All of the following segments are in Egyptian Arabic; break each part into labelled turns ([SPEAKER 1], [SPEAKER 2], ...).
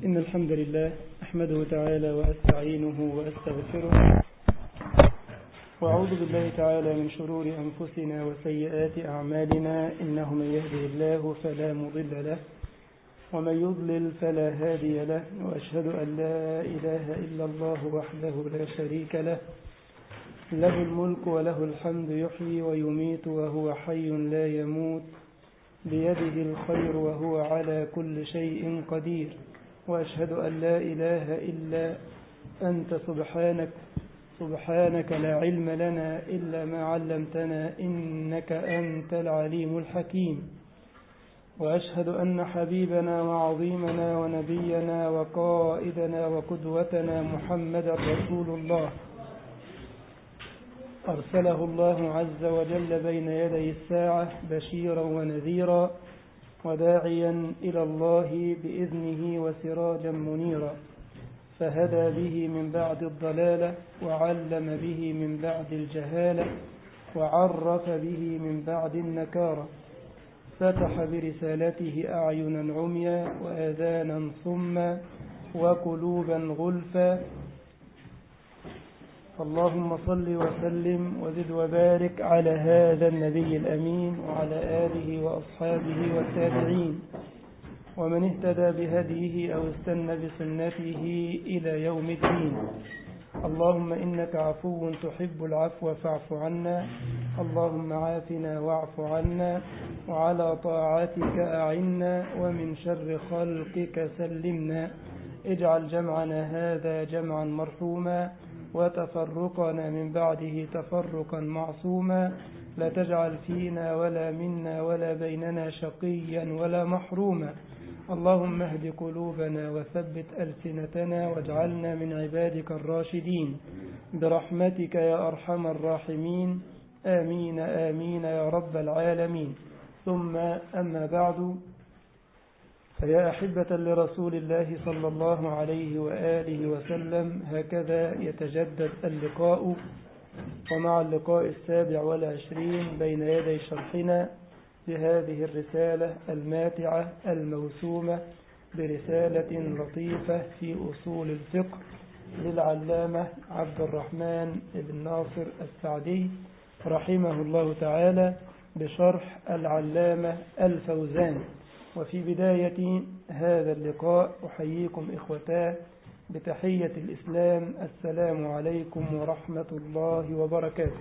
[SPEAKER 1] إن الحمد لله أحمده تعالى وأستعينه وأستغفره وأعوذ بالله تعالى من شرور أنفسنا وسيئات أعمالنا إنه من يهده الله فلا مضل له ومن يضلل فلا هادي له وأشهد أن لا إله إلا الله وحده لا شريك له له الملك وله الحمد يحيي ويميت وهو حي لا يموت بيده الخير وهو على كل شيء قدير وأشهد أن لا إله إلا أنت سبحانك سبحانك لا علم لنا إلا ما علمتنا إنك أنت العليم الحكيم وأشهد أن حبيبنا وعظيمنا ونبينا وقائدنا وقدوتنا محمد رسول الله أرسله الله عز وجل بين يدي الساعة بشيرا ونذيرا وداعيا إلى الله بإذنه وسراجا منيرا فهدى به من بعد الضلالة وعلم به من بعد الجهالة وعرف به من بعد النكارة فتح برسالته أعينا عميا وآذانا صما وقلوبا غلفا اللهم صل وسلم وزد وبارك على هذا النبي الأمين وعلى آله وأصحابه والتابعين ومن اهتدى بهديه أو استنى بسنته إلى يوم الدين اللهم إنك عفو تحب العفو فاعف عنا اللهم عافنا واعف عنا وعلى طاعتك أعنا ومن شر خلقك سلمنا اجعل جمعنا هذا جمعا مرحوما وتفرقنا من بعده تفرقا معصوما لا تجعل فينا ولا منا ولا بيننا شقيا ولا محروما اللهم اهد قلوبنا وثبت ألسنتنا واجعلنا من عبادك الراشدين برحمتك يا أرحم الراحمين آمين آمين يا رب العالمين ثم أما بعد فيا أحبة لرسول الله صلى الله عليه وآله وسلم هكذا يتجدد اللقاء ومع اللقاء السابع والعشرين بين يدي شرحنا بهذه الرسالة الماتعة الموسومة برسالة لطيفة في أصول الفقه للعلامة عبد الرحمن بن ناصر السعدي رحمه الله تعالى بشرح العلامة الفوزان وفي بداية هذا اللقاء أحييكم إخوتاه بتحية الإسلام السلام عليكم ورحمة الله وبركاته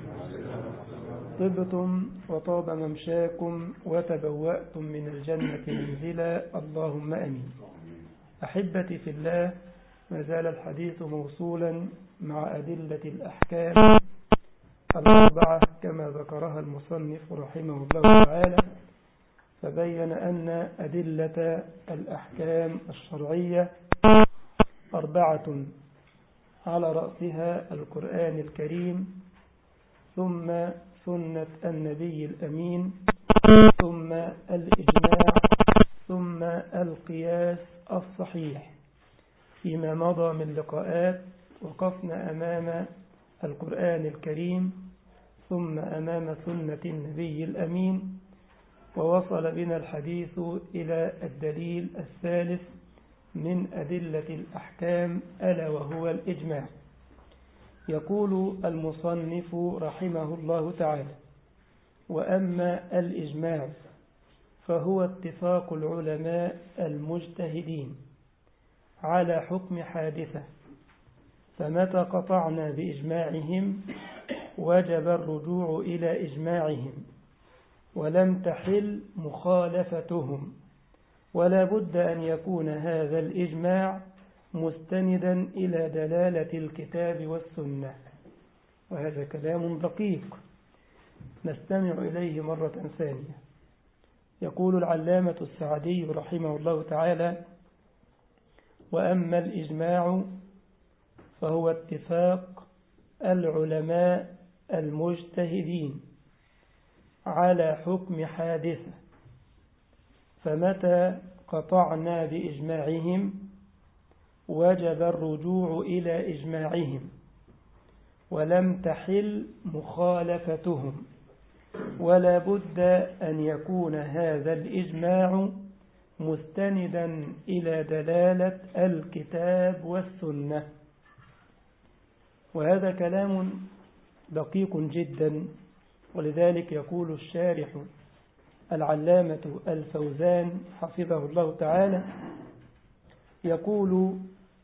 [SPEAKER 1] طبتم وطاب ممشاكم وتبوأتم من الجنة منزلا اللهم أمين أحبتي في الله ما زال الحديث موصولا مع أدلة الأحكام الأربعة كما ذكرها المصنف رحمه الله تعالى فبين أن أدلة الأحكام الشرعية أربعة على رأسها القرآن الكريم ثم سنة النبي الأمين ثم الإجماع ثم القياس الصحيح فيما مضى من لقاءات وقفنا أمام القرآن الكريم ثم أمام سنة النبي الأمين ووصل بنا الحديث إلى الدليل الثالث من أدلة الأحكام ألا وهو الإجماع يقول المصنف رحمه الله تعالى وأما الإجماع فهو اتفاق العلماء المجتهدين على حكم حادثة فمتى قطعنا بإجماعهم وجب الرجوع إلى إجماعهم ولم تحل مخالفتهم ولا بد أن يكون هذا الإجماع مستندا إلى دلالة الكتاب والسنة وهذا كلام دقيق نستمع إليه مرة ثانية يقول العلامة السعدي رحمه الله تعالى وأما الإجماع فهو اتفاق العلماء المجتهدين على حكم حادثة فمتى قطعنا بإجماعهم وجب الرجوع إلى إجماعهم ولم تحل مخالفتهم ولا بد أن يكون هذا الإجماع مستندا إلى دلالة الكتاب والسنة وهذا كلام دقيق جدا ولذلك يقول الشارح العلامة الفوزان حفظه الله تعالى يقول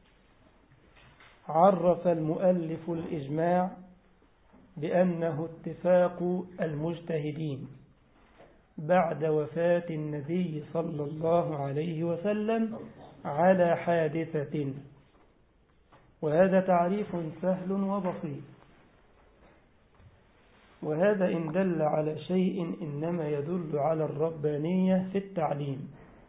[SPEAKER 1] عرف المؤلف الإجماع بأنه اتفاق المجتهدين بعد وفاة النبي صلى الله عليه وسلم على حادثة وهذا تعريف سهل وبسيط وهذا إن دل على شيء إنما يدل على الربانية في التعليم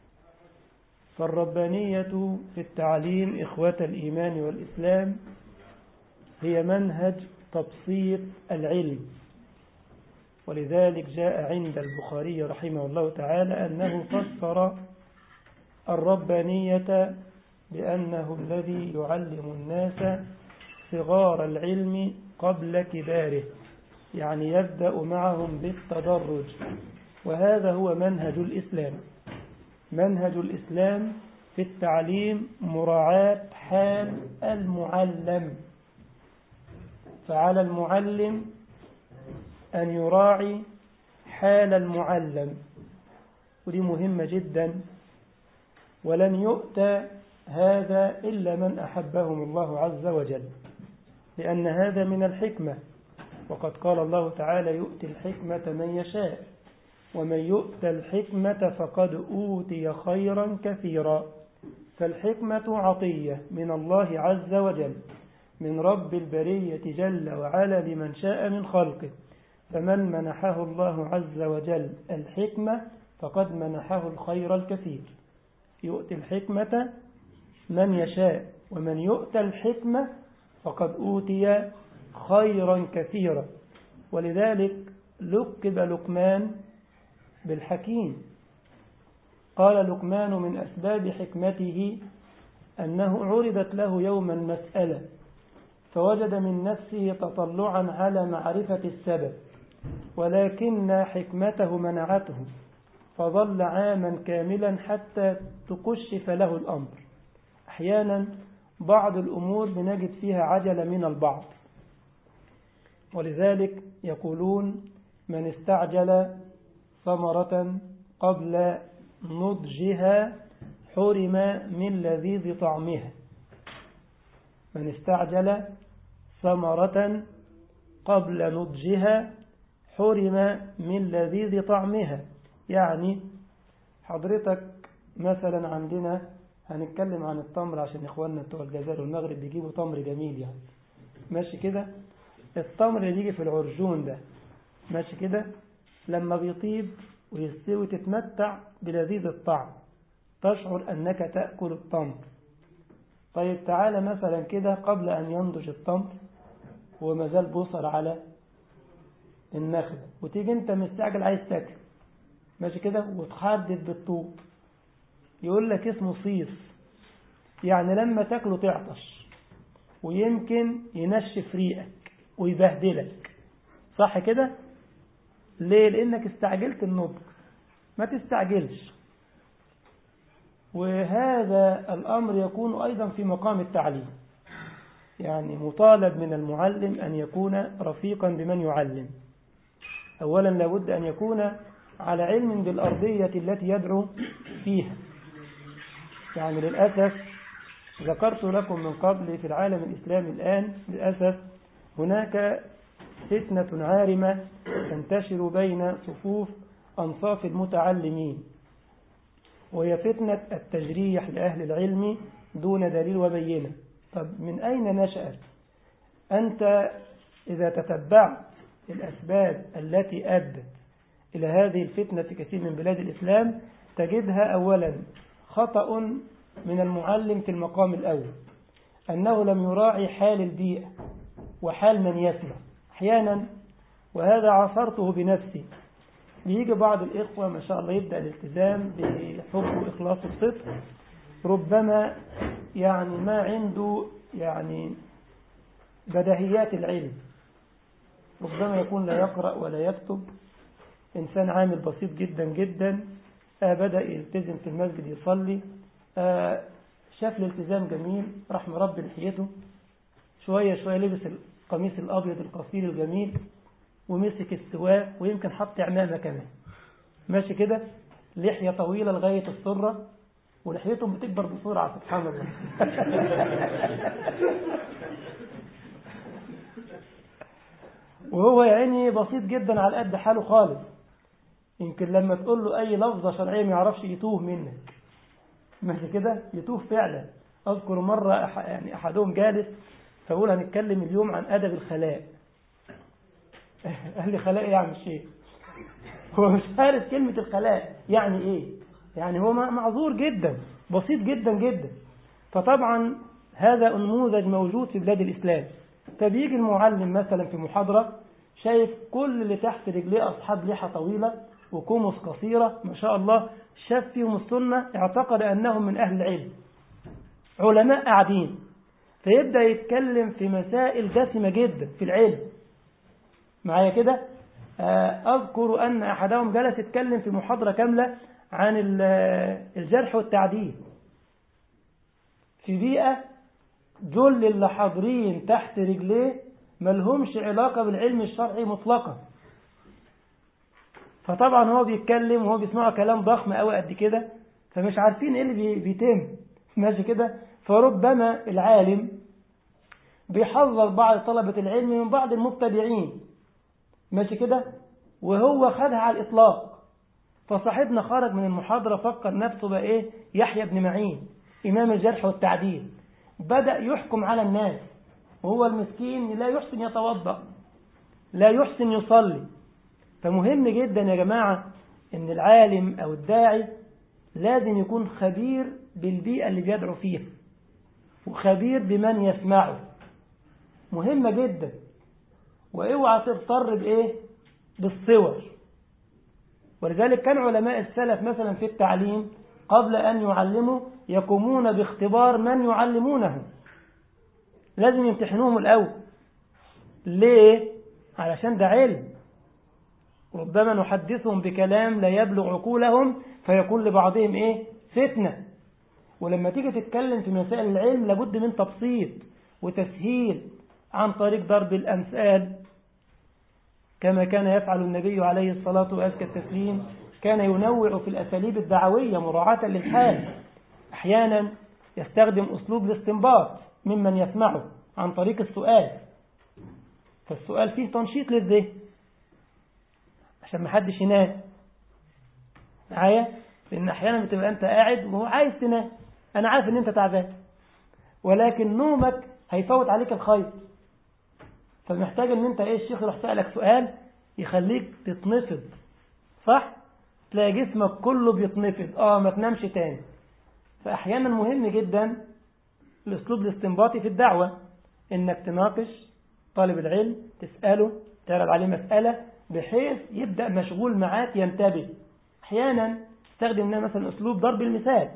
[SPEAKER 1] فالربانية في التعليم إخوة الإيمان والإسلام هي منهج تبسيط العلم ولذلك جاء عند البخاري رحمه الله تعالى أنه فسر الربانية بأنه الذي يعلم الناس صغار العلم قبل كباره يعني يبدأ معهم بالتدرج وهذا هو منهج الإسلام منهج الإسلام في التعليم مراعاة حال المعلم فعلى المعلم أن يراعي حال المعلم ودي مهمة جدا ولن يؤتى هذا إلا من أحبهم الله عز وجل لأن هذا من الحكمة وقد قال الله تعالى يؤتي الحكمة من يشاء ومن يؤت الحكمة فقد أوتي خيرا كثيرا فالحكمة عطية من الله عز وجل من رب البرية جل وعلا لمن شاء من خلقه فمن منحه الله عز وجل الحكمة فقد منحه الخير الكثير يؤتي الحكمة من يشاء ومن يؤتى الحكمة فقد أوتي خيرا كثيرا ولذلك لقب لقمان بالحكيم قال لقمان من أسباب حكمته أنه عرضت له يوما مسألة فوجد من نفسه تطلعا على معرفة السبب ولكن حكمته منعته فظل عاما كاملا حتى تكشف له الأمر أحيانا بعض الأمور بنجد فيها عجلة من البعض ولذلك يقولون من استعجل ثمرة قبل نضجها حرم من لذيذ طعمها من استعجل ثمرة قبل نضجها حرم من لذيذ طعمها يعني حضرتك مثلا عندنا هنتكلم عن التمر عشان إخواننا بتوع الجزائر والمغرب بيجيبوا تمر جميل يعني ماشي كده التمر اللي يجي في العرجون ده ماشي كده لما بيطيب ويستوي تتمتع بلذيذ الطعم تشعر أنك تأكل التمر طيب تعالى مثلا كده قبل أن ينضج التمر وما زال بوصل على النخل وتيجي انت مستعجل عايز تاكل ماشي كده وتحدد بالطوب يقول لك اسمه صيف يعني لما تاكله تعطش ويمكن ينشف ريقك ويبهدلك صح كده ليه لانك استعجلت النضج ما تستعجلش وهذا الامر يكون ايضا في مقام التعليم يعني مطالب من المعلم ان يكون رفيقا بمن يعلم اولا لابد ان يكون على علم بالارضيه التي يدعو فيها يعني للاسف ذكرت لكم من قبل في العالم الاسلامي الان للاسف هناك فتنة عارمة تنتشر بين صفوف أنصاف المتعلمين وهي فتنة التجريح لأهل العلم دون دليل وبينة طب من أين نشأت أنت إذا تتبعت الأسباب التي أدت إلى هذه الفتنة في كثير من بلاد الإسلام تجدها أولا خطأ من المعلم في المقام الأول أنه لم يراعي حال البيئة وحال من يسمع أحيانا وهذا عاصرته بنفسي بيجي بعض الإخوة ما شاء الله يبدأ الالتزام بحب وإخلاص الصدق ربما يعني ما عنده يعني بدهيات العلم ربما يكون لا يقرأ ولا يكتب إنسان عامل بسيط جدا جدا آه بدأ يلتزم في المسجد يصلي آه شاف الالتزام جميل راح مربي لحيته شوية شوية لبس القميص الأبيض القصير الجميل ومسك السواق ويمكن حط عمامة كمان ماشي كده لحية طويلة لغاية السرة ولحيته بتكبر بسرعة سبحان الله وهو يعني بسيط جدا على قد حاله خالص يمكن لما تقول له أي لفظة شرعية ما يعرفش يتوه منك ماشي كده يتوه فعلا أذكر مرة أح يعني أحدهم جالس فأقول هنتكلم اليوم عن أدب الخلاء قال لي خلاء إيه يا عم الشيخ هو مش عارف كلمة الخلاء يعني إيه يعني هو معذور جدا بسيط جدا جدا فطبعا هذا نموذج موجود في بلاد الإسلام فبيجي المعلم مثلا في محاضرة شايف كل اللي تحت رجليه أصحاب لحى طويلة وكمص قصيرة ما شاء الله شاف فيهم السنة اعتقد أنهم من أهل العلم علماء قاعدين فيبدأ يتكلم في مسائل دسمة جدا في العلم معايا كده أذكر أن أحدهم جلس يتكلم في محاضرة كاملة عن الجرح والتعديل في بيئة جل اللي حاضرين تحت رجليه ملهمش علاقة بالعلم الشرعي مطلقا فطبعا هو بيتكلم وهو بيسمعوا كلام ضخم قوي قد كده فمش عارفين ايه اللي بيتم ماشي كده فربما العالم بيحذر بعض طلبة العلم من بعض المبتدعين ماشي كده وهو خدها على الإطلاق فصاحبنا خرج من المحاضرة فكر نفسه بقى إيه يحيى بن معين إمام الجرح والتعديل بدأ يحكم على الناس وهو المسكين لا يحسن يتوضأ لا يحسن يصلي فمهم جدا يا جماعة ان العالم او الداعي لازم يكون خبير بالبيئة اللي بيدعو فيها وخبير بمن يسمعه مهمة جدا واوعى تغتر بايه بالصور ولذلك كان علماء السلف مثلا في التعليم قبل أن يعلموا يقومون باختبار من يعلمونه لازم يمتحنوهم الأول ليه؟ علشان ده علم ربما نحدثهم بكلام لا يبلغ عقولهم فيكون لبعضهم إيه؟ فتنة ولما تيجي تتكلم في مسائل العلم لابد من تبسيط وتسهيل عن طريق ضرب الأمثال كما كان يفعل النبي عليه الصلاة وأزكى التسليم كان ينوع في الأساليب الدعوية مراعاة للحال أحيانا يستخدم أسلوب الاستنباط ممن يسمعه عن طريق السؤال فالسؤال فيه تنشيط للذهن عشان ما حدش ينام معايا لأن أحيانا بتبقى أنت قاعد وهو عايز تنام أنا عارف إن أنت تعبان ولكن نومك هيفوت عليك الخير فمحتاج ان انت ايه الشيخ يروح سألك سؤال يخليك تتنفض صح تلاقي جسمك كله بيتنفض اه ما تنامش تاني فاحيانا مهم جدا الاسلوب الاستنباطي في الدعوة انك تناقش طالب العلم تسأله تعرض عليه مسألة بحيث يبدأ مشغول معاك ينتبه احيانا تستخدم مثلا اسلوب ضرب المثال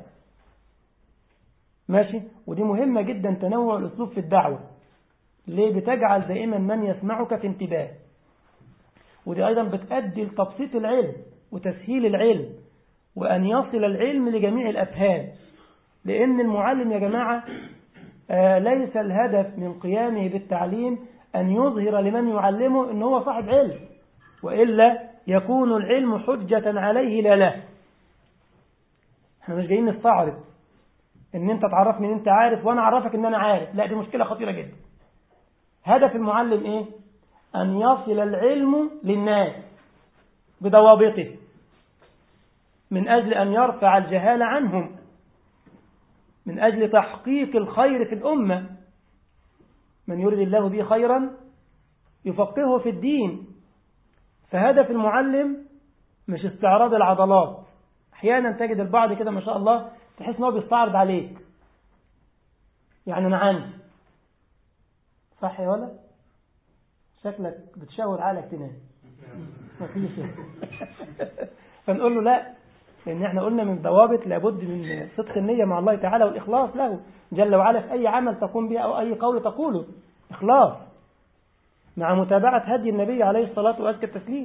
[SPEAKER 1] ماشي ودي مهمة جدا تنوع الاسلوب في الدعوة ليه بتجعل دائما من يسمعك في انتباه ودي أيضا بتأدي لتبسيط العلم وتسهيل العلم وأن يصل العلم لجميع الأفهام لأن المعلم يا جماعة آه ليس الهدف من قيامه بالتعليم أن يظهر لمن يعلمه أنه هو صاحب علم وإلا يكون العلم حجة عليه لا له احنا مش جايين نستعرض ان انت تعرفني ان انت عارف وانا اعرفك ان انا عارف لا دي مشكلة خطيرة جدا هدف المعلم ايه ان يصل العلم للناس بضوابطه من اجل ان يرفع الجهال عنهم من اجل تحقيق الخير في الامه من يريد الله به خيرا يفقهه في الدين فهدف المعلم مش استعراض العضلات احيانا تجد البعض كده ما شاء الله تحس ان هو بيستعرض عليك يعني انا عندي صح يا ولد شكلك بتشاور عقلك تنام مفيش فنقول له لا لان احنا قلنا من ضوابط لابد من صدق النية مع الله تعالى والإخلاص له جل وعلا في أي عمل تقوم به أو أي قول تقوله إخلاص مع متابعة هدي النبي عليه الصلاة وأزكى التسليم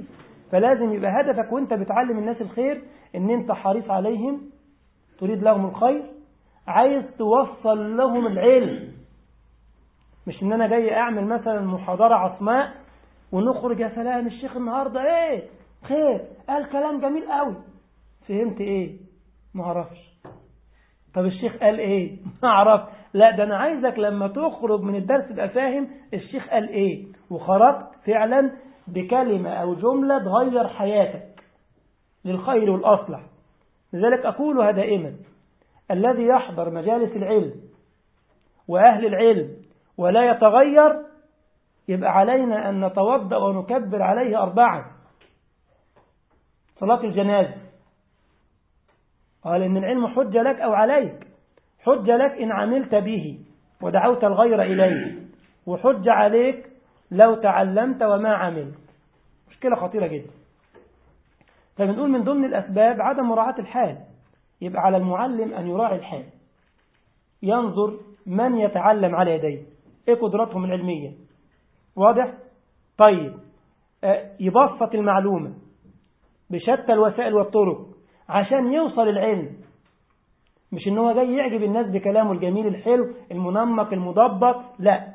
[SPEAKER 1] فلازم يبقى هدفك وانت بتعلم الناس الخير ان انت حريص عليهم تريد لهم الخير عايز توصل لهم العلم مش ان انا جاي اعمل مثلا محاضرة عصماء ونخرج يا سلام الشيخ النهاردة ايه خير قال كلام جميل قوي فهمت ايه ما اعرفش طب الشيخ قال ايه ما اعرف لا ده انا عايزك لما تخرج من الدرس تبقى فاهم الشيخ قال ايه وخرجت فعلا بكلمة او جملة تغير حياتك للخير والاصلح لذلك اقولها دائما الذي يحضر مجالس العلم واهل العلم ولا يتغير يبقى علينا ان نتوضا ونكبر عليه اربعا صلاة الجنازة قال إن العلم حجة لك أو عليك حجة لك إن عملت به ودعوت الغير إليه وحجة عليك لو تعلمت وما عملت مشكلة خطيرة جدا فبنقول من ضمن الأسباب عدم مراعاة الحال يبقى على المعلم أن يراعي الحال ينظر من يتعلم على يديه إيه قدراتهم العلمية واضح؟ طيب يبسط المعلومة بشتى الوسائل والطرق عشان يوصل العلم مش ان هو جاي يعجب الناس بكلامه الجميل الحلو المنمق المضبط لا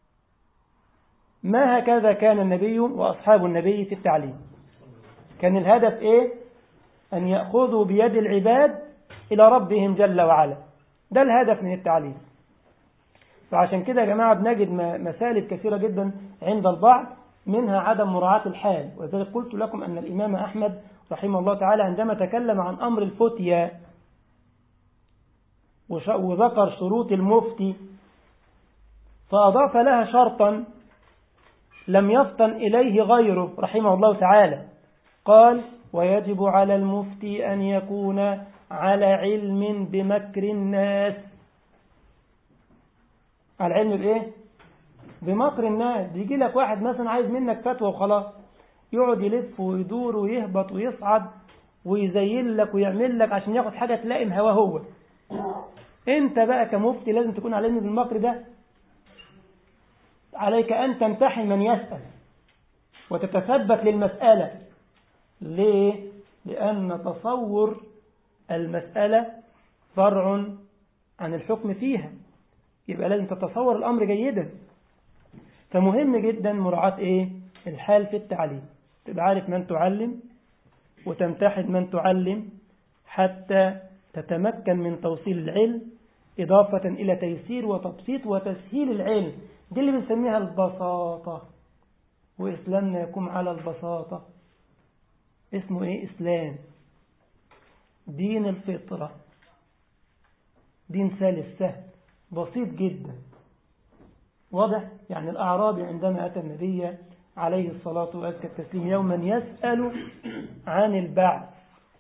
[SPEAKER 1] ما هكذا كان النبي وأصحاب النبي في التعليم كان الهدف ايه أن يأخذوا بيد العباد إلى ربهم جل وعلا ده الهدف من التعليم فعشان كده يا جماعة بنجد مسالب كثيرة جدا عند البعض منها عدم مراعاة الحال ولذلك قلت لكم أن الإمام أحمد رحمه الله تعالى عندما تكلم عن أمر الفتية وذكر شروط المفتي فأضاف لها شرطا لم يفطن إليه غيره رحمه الله تعالى قال ويجب على المفتي أن يكون على علم بمكر الناس على علم بإيه؟ بمكر الناس بيجي لك واحد مثلا عايز منك فتوى وخلاص يقعد يلف ويدور ويهبط ويصعد ويزين لك ويعمل لك عشان ياخد حاجة تلائم هواه هو انت بقى كمفتي لازم تكون على علم بالمكر ده عليك أن تمتحن من يسأل وتتثبت للمسألة ليه؟ لأن تصور المسألة فرع عن الحكم فيها يبقى لازم تتصور الأمر جيدا فمهم جدا مراعاة إيه؟ الحال في التعليم تبقى عارف من تعلم وتمتحن من تعلم حتى تتمكن من توصيل العلم إضافة إلى تيسير وتبسيط وتسهيل العلم دي اللي بنسميها البساطة وإسلامنا يقوم على البساطة اسمه إيه إسلام دين الفطرة دين سلس سهل بسيط جدا واضح يعني الأعرابي عندما أتى النبي عليه الصلاة وأزكى التسليم يوما يسأل عن البعث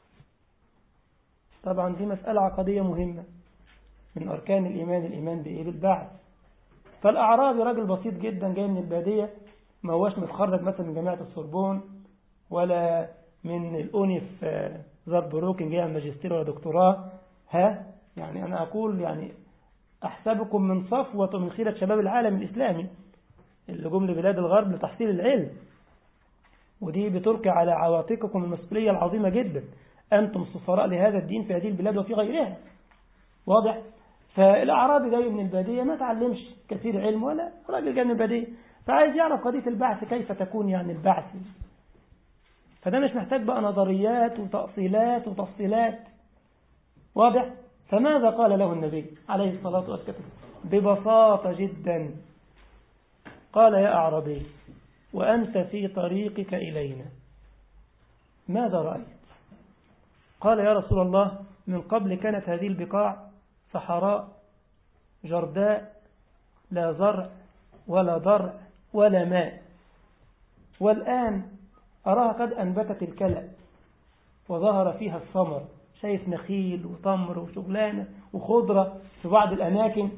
[SPEAKER 1] طبعا دي مسألة عقدية مهمة من أركان الإيمان الإيمان بإيه بالبعث فالأعرابي راجل بسيط جدا جاي من البادية ما هوش متخرج مثلا من جامعة السوربون ولا من الأوني في زاربروكن جاي ماجستير ولا دكتوراه ها يعني أنا أقول يعني أحسبكم من صفوة من خيرة شباب العالم الإسلامي اللي جم لبلاد الغرب لتحصيل العلم ودي بتلقي على عواتقكم المسؤولية العظيمة جدا أنتم سفراء لهذا الدين في هذه البلاد وفي غيرها واضح فالأعرابي جاي من البادية ما تعلمش كثير علم ولا راجل جاي من البادية فعايز يعرف قضية البعث كيف تكون يعني البعث فده مش محتاج بقى نظريات وتأصيلات وتفصيلات واضح فماذا قال له النبي عليه الصلاة والسلام ببساطة جدا قال يا أعرابي وأنت في طريقك إلينا ماذا رأيت قال يا رسول الله من قبل كانت هذه البقاع صحراء جرداء لا زرع ولا ضرع ولا ماء والآن أراها قد أنبتت الكلأ وظهر فيها الثمر شايف نخيل وتمر وشغلانة وخضرة في بعض الأماكن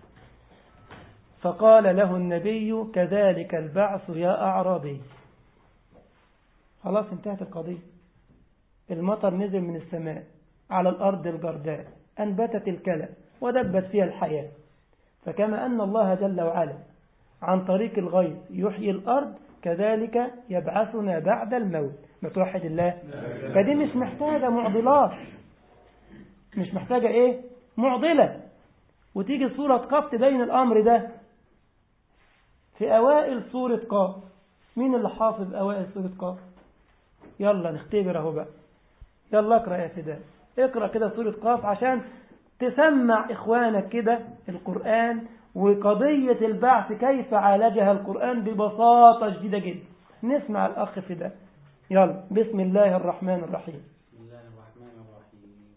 [SPEAKER 1] فقال له النبي كذلك البعث يا أعرابي خلاص انتهت القضية المطر نزل من السماء على الأرض الجرداء أنبتت الكلى ودبت فيها الحياة فكما أن الله جل وعلا عن طريق الغيث يحيي الأرض كذلك يبعثنا بعد الموت ما توحد الله فدي مش محتاجة معضلات مش محتاجة ايه معضلة وتيجي سورة قاف تبين الأمر ده في أوائل سورة قاف مين اللي حافظ أوائل سورة قاف يلا نختبر اهو بقى يلا اقرأ يا فداء اقرأ كده سورة قاف عشان تسمع إخوانك كده القرآن وقضية البعث كيف عالجها القرآن ببساطة شديدة جدا نسمع الأخ فداء يلا بسم الله الرحمن الرحيم
[SPEAKER 2] بسم الله الرحمن الرحيم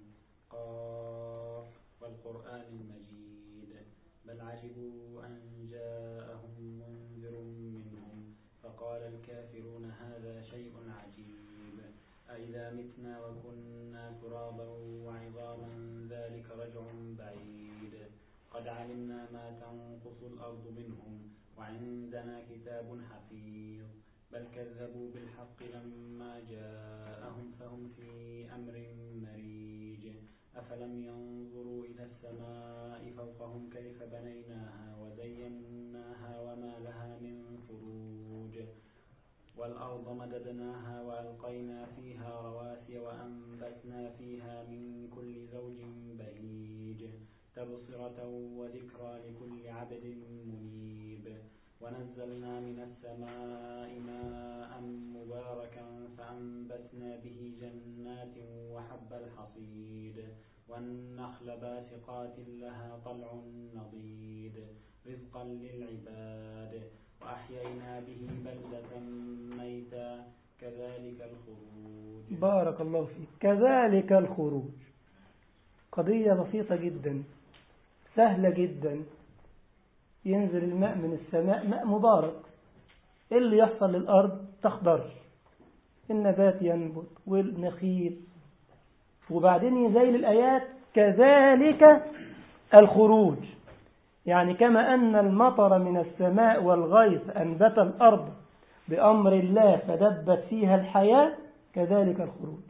[SPEAKER 2] قاف والقرآن المجيد بل عجبوا أن جاءهم منذر منهم فقال الكافرون هذا شيء عجيب أئذا متنا وكنا ترابا وعظاما ذلك رجع بعيد قد علمنا ما تنقص الأرض منهم وعندنا كتاب حفيظ بل كذبوا بالحق لما جاءهم فهم في أمر مريج أفلم ينظروا إلى السماء فوقهم كيف بنيناها وزيناها وما لها من فروج والأرض مددناها وألقينا فيها رواسي وأنبتنا فيها من كل زوج بهيج تبصرة وذكرى لكل عبد منيب ونزلنا من السماء ماء مباركا فأنبتنا به جنات وحب الحصيد والنخل باسقات لها طلع نضيد رزقا للعباد وأحيينا به بلدة ميتا كذلك الخروج
[SPEAKER 1] بارك الله فيك كذلك الخروج قضية بسيطة جدا سهلة جدا ينزل الماء من السماء ماء مبارك إيه اللي يحصل للأرض تخضر النبات ينبت والنخيل وبعدين يزيل الآيات كذلك الخروج يعني كما أن المطر من السماء والغيث أنبت الأرض بأمر الله فدبت فيها الحياة كذلك الخروج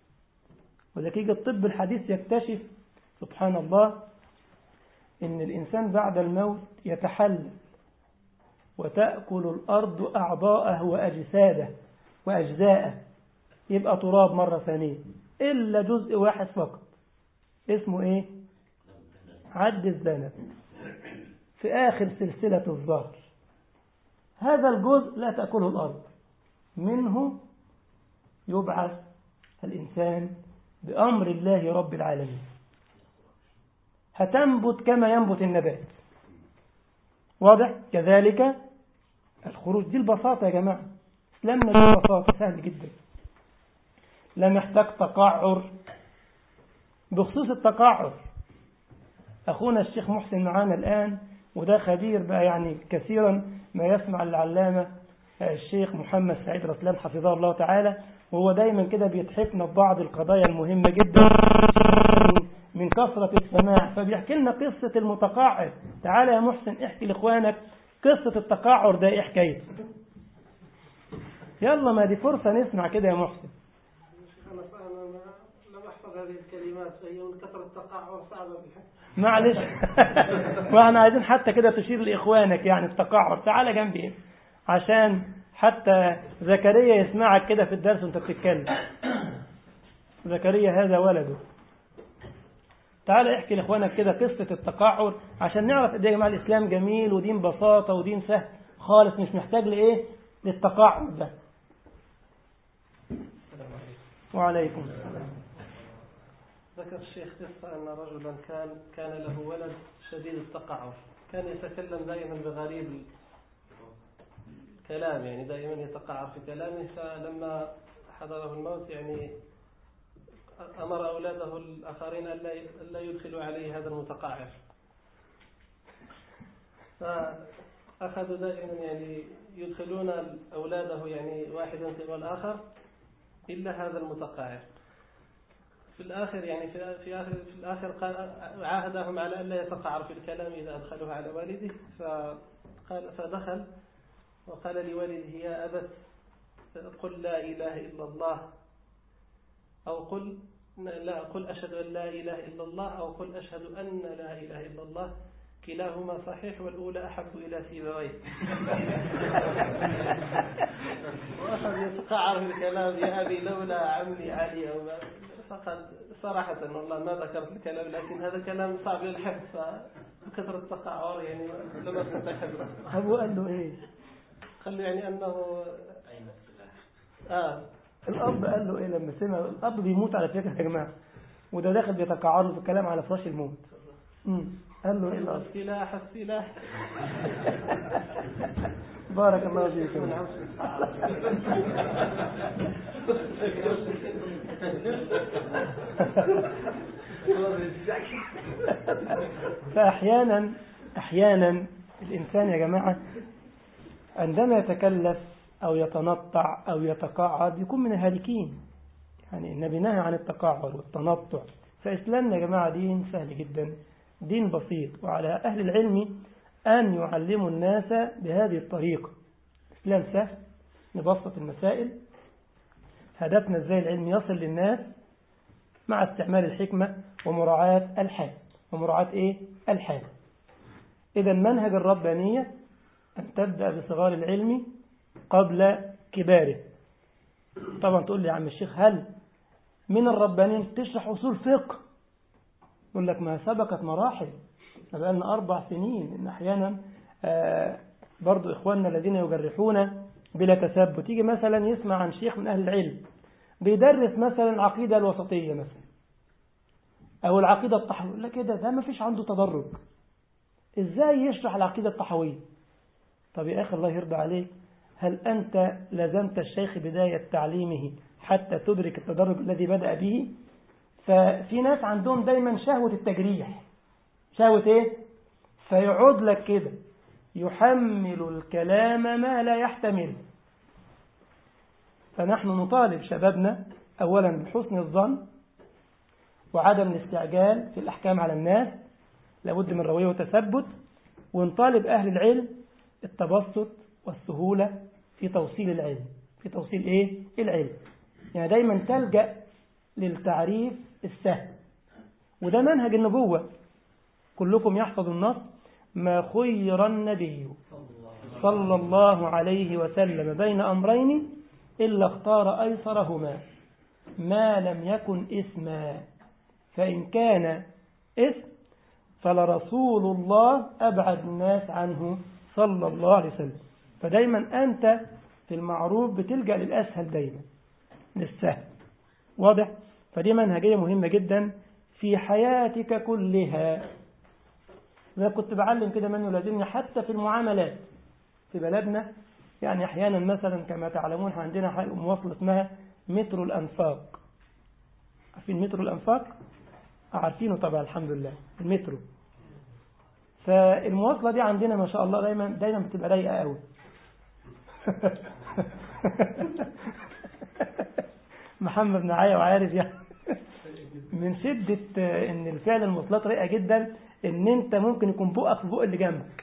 [SPEAKER 1] ولكن الطب الحديث يكتشف سبحان الله إن الإنسان بعد الموت يتحلل وتأكل الأرض أعضاءه وأجساده وأجزاءه يبقى تراب مرة ثانية إلا جزء واحد فقط اسمه إيه عد الذنب في آخر سلسلة الظهر هذا الجزء لا تأكله الأرض منه يبعث الإنسان بأمر الله رب العالمين هتنبت كما ينبت النبات واضح كذلك الخروج دي البساطة يا جماعة اسلامنا دي البساطة سهل جدا لا محتاج تقعر بخصوص التقعر أخونا الشيخ محسن معانا الآن وده خبير بقى يعني كثيرا ما يسمع العلامة الشيخ محمد سعيد رسلان حفظه الله تعالى وهو دايما كده بيتحفنا ببعض القضايا المهمة جدا من كثرة السماع فبيحكي لنا قصة المتقاعر تعالى يا محسن احكي لإخوانك قصة التقاعر ده ايه حكايته يلا ما دي فرصة نسمع كده يا محسن
[SPEAKER 3] أنا أنا لم أحفظ هذه الكلمات فهي من كثرة التقعر صعبة بها
[SPEAKER 1] معلش واحنا عايزين حتى كده تشير لإخوانك يعني التقاعر تعالى جنبي عشان حتى زكريا يسمعك كده في الدرس وانت بتتكلم زكريا هذا ولده تعالى احكي لاخوانك كده قصة التقاعر عشان نعرف قد ايه يا جماعة الإسلام جميل ودين بساطة ودين سهل خالص مش محتاج لإيه للتقاعر ده وعليكم السلام
[SPEAKER 3] ذكر الشيخ قصة أن رجلا كان كان له ولد شديد التقعر كان يتكلم دائما بغريب الكلام يعني دائما يتقعر في كلامه فلما حضره الموت يعني أمر أولاده الآخرين ألا ألا يدخلوا عليه هذا المتقاعر فأخذوا دائما يعني يدخلون أولاده يعني واحدا تبع الآخر إلا هذا المتقاعر في الآخر يعني في في آخر في الآخر قال عاهدهم على ألا يتقعر في الكلام إذا أدخلوه على والده فقال فدخل وقال لوالده يا أبت قل لا إله إلا الله أو قل لا قل أشهد أن لا إله إلا الله أو قل أشهد أن لا إله إلا الله كلاهما صحيح والأولى أحب إلى سيبويه وأخذ يتقعر في الكلام يا أبي لولا عمي علي أو فقد صراحة والله ما ذكرت الكلام لكن هذا كلام صعب للحفظ فكثرة التقعر يعني لما كنت حفظه
[SPEAKER 1] أبو قال له إيه
[SPEAKER 3] قال له يعني أنه
[SPEAKER 2] أين السلاح
[SPEAKER 3] آه
[SPEAKER 1] الأب قال له إيه لما سمع الأب بيموت على فكرة يا جماعة وده داخل بيتقاعد له في الكلام على فراش الموت مم. قال له إيه الأب
[SPEAKER 3] السلاح السلاح
[SPEAKER 1] بارك الله فيك فأحيانا أحيانا الإنسان يا جماعة عندما يتكلف أو يتنطع أو يتقاعد يكون من الهالكين يعني النبي نهى عن التقاعد والتنطع فإسلامنا يا جماعة دين سهل جدا دين بسيط وعلى أهل العلم أن يعلموا الناس بهذه الطريقة إسلام سهل نبسط المسائل هدفنا ازاي العلم يصل للناس مع استعمال الحكمة ومراعاة الحال ومراعاة ايه الحال إذا منهج الربانية أن تبدأ بصغار العلم قبل كباره طبعا تقول لي يا عم الشيخ هل من الربانيين تشرح أصول فقه يقول لك ما سبقت مراحل بقى لنا أربع سنين إن أحيانا آه برضو إخواننا الذين يجرحون بلا تثبت يجي مثلا يسمع عن شيخ من أهل العلم بيدرس مثلا العقيدة الوسطية مثلا أو العقيدة الطحوية لا كده ده ما فيش عنده تدرج إزاي يشرح العقيدة الطحوية طب يا أخي الله يرضى عليك هل أنت لزمت الشيخ بداية تعليمه حتى تدرك التدرج الذي بدأ به ففي ناس عندهم دايما شهوة التجريح شهوة ايه فيعود لك كده يحمل الكلام ما لا يحتمل فنحن نطالب شبابنا أولا بحسن الظن وعدم الاستعجال في الأحكام على الناس لابد من روية وتثبت ونطالب أهل العلم التبسط والسهولة في توصيل العلم في توصيل إيه؟ العلم يعني دايما تلجأ للتعريف السهل وده منهج النبوة كلكم يحفظ النص ما خير النبي صلى الله عليه وسلم بين أمرين إلا اختار أيسرهما ما لم يكن اسما فإن كان اسم فلرسول الله أبعد الناس عنه صلى الله عليه وسلم فدايما أنت في المعروف بتلجأ للأسهل دايما للسهل واضح فدي منهجية مهمة جدا في حياتك كلها زي كنت بعلم كده من يلازمني حتى في المعاملات في بلدنا يعني أحيانا مثلا كما تعلمون عندنا مواصلة اسمها مترو الأنفاق عارفين مترو الأنفاق عارفينه طبعا الحمد لله المترو فالمواصلة دي عندنا ما شاء الله دايما دايما بتبقى رايقة قوي محمد معايا وعارف يعني من شدة ان الفعل المواصلات رايقة جدا ان انت ممكن يكون بقك في بق اللي جنبك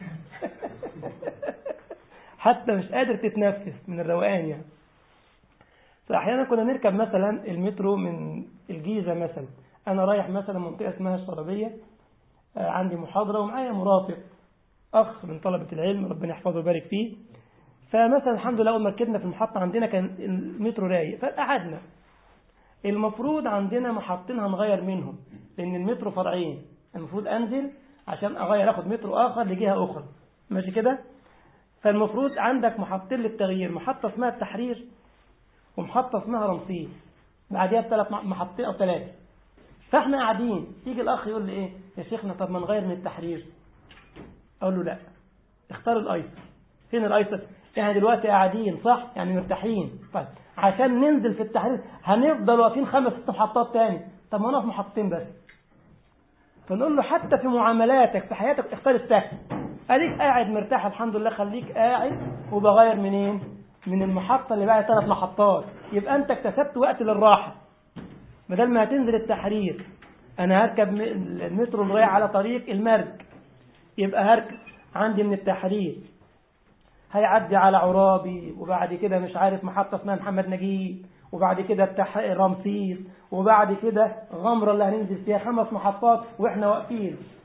[SPEAKER 1] حتى مش قادر تتنفس من الروقان يعني فأحيانا كنا نركب مثلا المترو من الجيزة مثلا أنا رايح مثلا منطقة اسمها الشربية عندي محاضرة ومعايا مرافق أخ من طلبة العلم ربنا يحفظه ويبارك فيه فمثلا الحمد لله أول ما ركبنا في المحطة عندنا كان المترو رايق فقعدنا المفروض عندنا محطين هنغير منهم لأن المترو فرعين المفروض أنزل عشان أغير أخد مترو آخر لجهة أخرى ماشي كده فالمفروض عندك محطين للتغيير محطة اسمها التحرير ومحطة اسمها رمسيس بعديها بثلاث محطتين أو ثلاثة فاحنا قاعدين يجي الأخ يقول لي إيه يا شيخنا طب ما نغير من التحرير أقول له لا اختار الأيسر فين الأيسر احنا دلوقتي قاعدين صح يعني مرتاحين طيب عشان ننزل في التحرير هنفضل واقفين خمس ست محطات تاني طب ما نقف محطتين بس فنقول له حتى في معاملاتك في حياتك اختار السهل اديك قاعد مرتاح الحمد لله خليك قاعد وبغير منين من المحطة اللي بعد ثلاث محطات يبقى انت اكتسبت وقت للراحة بدل ما هتنزل التحرير انا هركب المترو اللي رايح على طريق المرج يبقى هركب عندي من التحرير هيعدي على عرابي وبعد كده مش عارف محطة اسمها محمد نجيب وبعد كده التح... رمسيس وبعد كده غمرة اللي هننزل فيها خمس محطات واحنا واقفين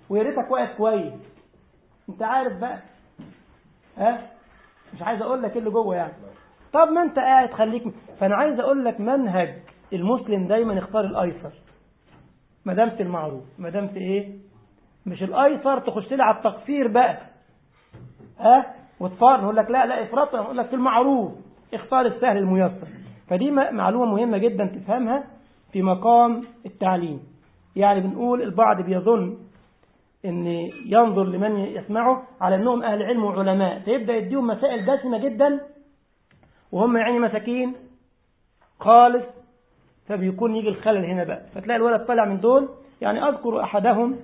[SPEAKER 1] ويا ريتك واقف كويس انت عارف بقى ها مش عايز اقول لك ايه اللي جوه يعني طب ما انت قاعد خليك فانا عايز اقول لك منهج المسلم دايما يختار الايسر ما دام في المعروف ما دام في ايه مش الايسر تخش لي على التقصير بقى ها وتفار نقول لك لا لا افراط نقول لك في المعروف اختار السهل الميسر فدي معلومه مهمه جدا تفهمها في مقام التعليم يعني بنقول البعض بيظن ان ينظر لمن يسمعه على انهم اهل علم وعلماء فيبدا يديهم مسائل دسمه جدا وهم يعني مساكين خالص فبيكون يجي الخلل هنا بقى فتلاقي الولد طالع من دول يعني اذكر احدهم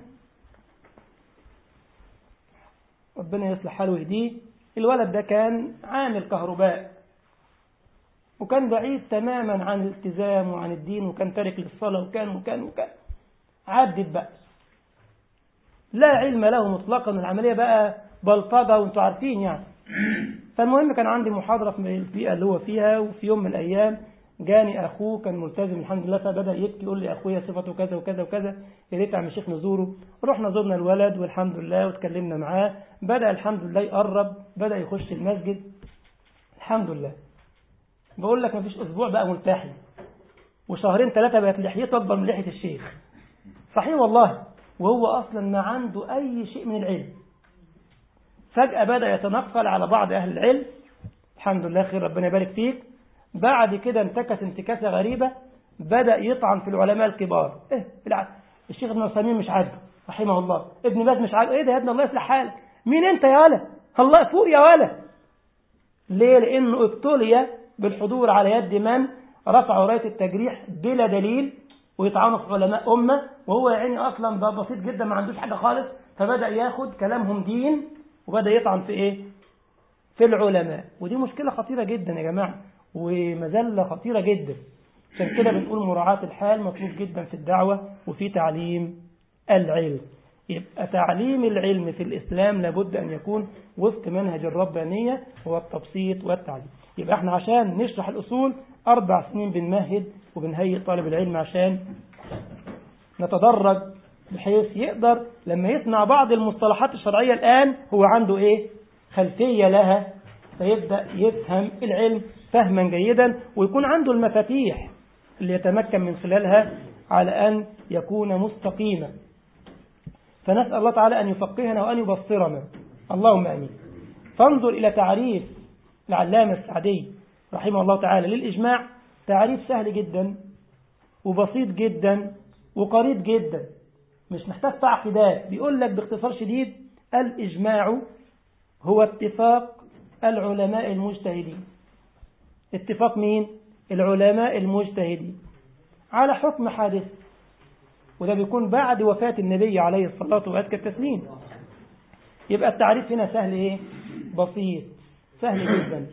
[SPEAKER 1] ربنا يصلح حاله ويهديه الولد ده كان عامل كهرباء وكان بعيد تماما عن الالتزام وعن الدين وكان تارك للصلاة وكان وكان وكان عدت بقى لا علم له مطلقا العملية بقى بلطجة وانتوا عارفين يعني فالمهم كان عندي محاضرة في البيئة اللي هو فيها وفي يوم من الأيام جاني أخوه كان ملتزم الحمد لله فبدأ يبكي يقول لي أخويا صفته كذا وكذا وكذا يا ريت عم الشيخ نزوره رحنا زرنا الولد والحمد لله واتكلمنا معاه بدأ الحمد لله يقرب بدأ يخش المسجد الحمد لله بقول لك مفيش أسبوع بقى ملتحي وشهرين ثلاثة بقت لحيته أكبر من لحية الشيخ صحيح والله وهو أصلا ما عنده أي شيء من العلم فجأة بدأ يتنقل على بعض أهل العلم الحمد لله خير ربنا يبارك فيك بعد كده انتكس انتكاسة غريبة بدأ يطعن في العلماء الكبار إيه بالعكس الشيخ ابن عثيمين مش عاجبه رحمه الله ابن باز مش عاجبه ايه ده يا ابن الله يصلح حالك مين انت يا ولا الله فوق يا ولا ليه لانه ابتلي بالحضور على يد من رفع رايه التجريح بلا دليل ويطعنوا في علماء امه وهو يا عيني اصلا بسيط جدا ما عندوش حاجه خالص فبدا ياخد كلامهم دين وبدا يطعن في ايه في العلماء ودي مشكله خطيره جدا يا جماعه ومذله خطيره جدا عشان كده بنقول مراعاة الحال مطلوب جدا في الدعوة وفي تعليم العلم يبقى تعليم العلم في الإسلام لابد أن يكون وفق منهج الربانية هو التبسيط والتعليم يبقى احنا عشان نشرح الأصول أربع سنين بنمهد وبنهيئ طالب العلم عشان نتدرج بحيث يقدر لما يسمع بعض المصطلحات الشرعية الآن هو عنده إيه خلفية لها فيبدأ يفهم العلم فهما جيدا ويكون عنده المفاتيح اللي يتمكن من خلالها على أن يكون مستقيما فنسأل الله تعالى أن يفقهنا وأن يبصرنا اللهم أمين فانظر إلى تعريف العلامة السعدي رحمه الله تعالى للإجماع تعريف سهل جدا وبسيط جدا وقريب جدا مش محتاج تعقيدات بيقول لك باختصار شديد الإجماع هو اتفاق العلماء المجتهدين اتفاق مين العلماء المجتهدين على حكم حادث وده بيكون بعد وفاة النبي عليه الصلاة وأزكى التسليم يبقى التعريف هنا سهل ايه بسيط سهل جدا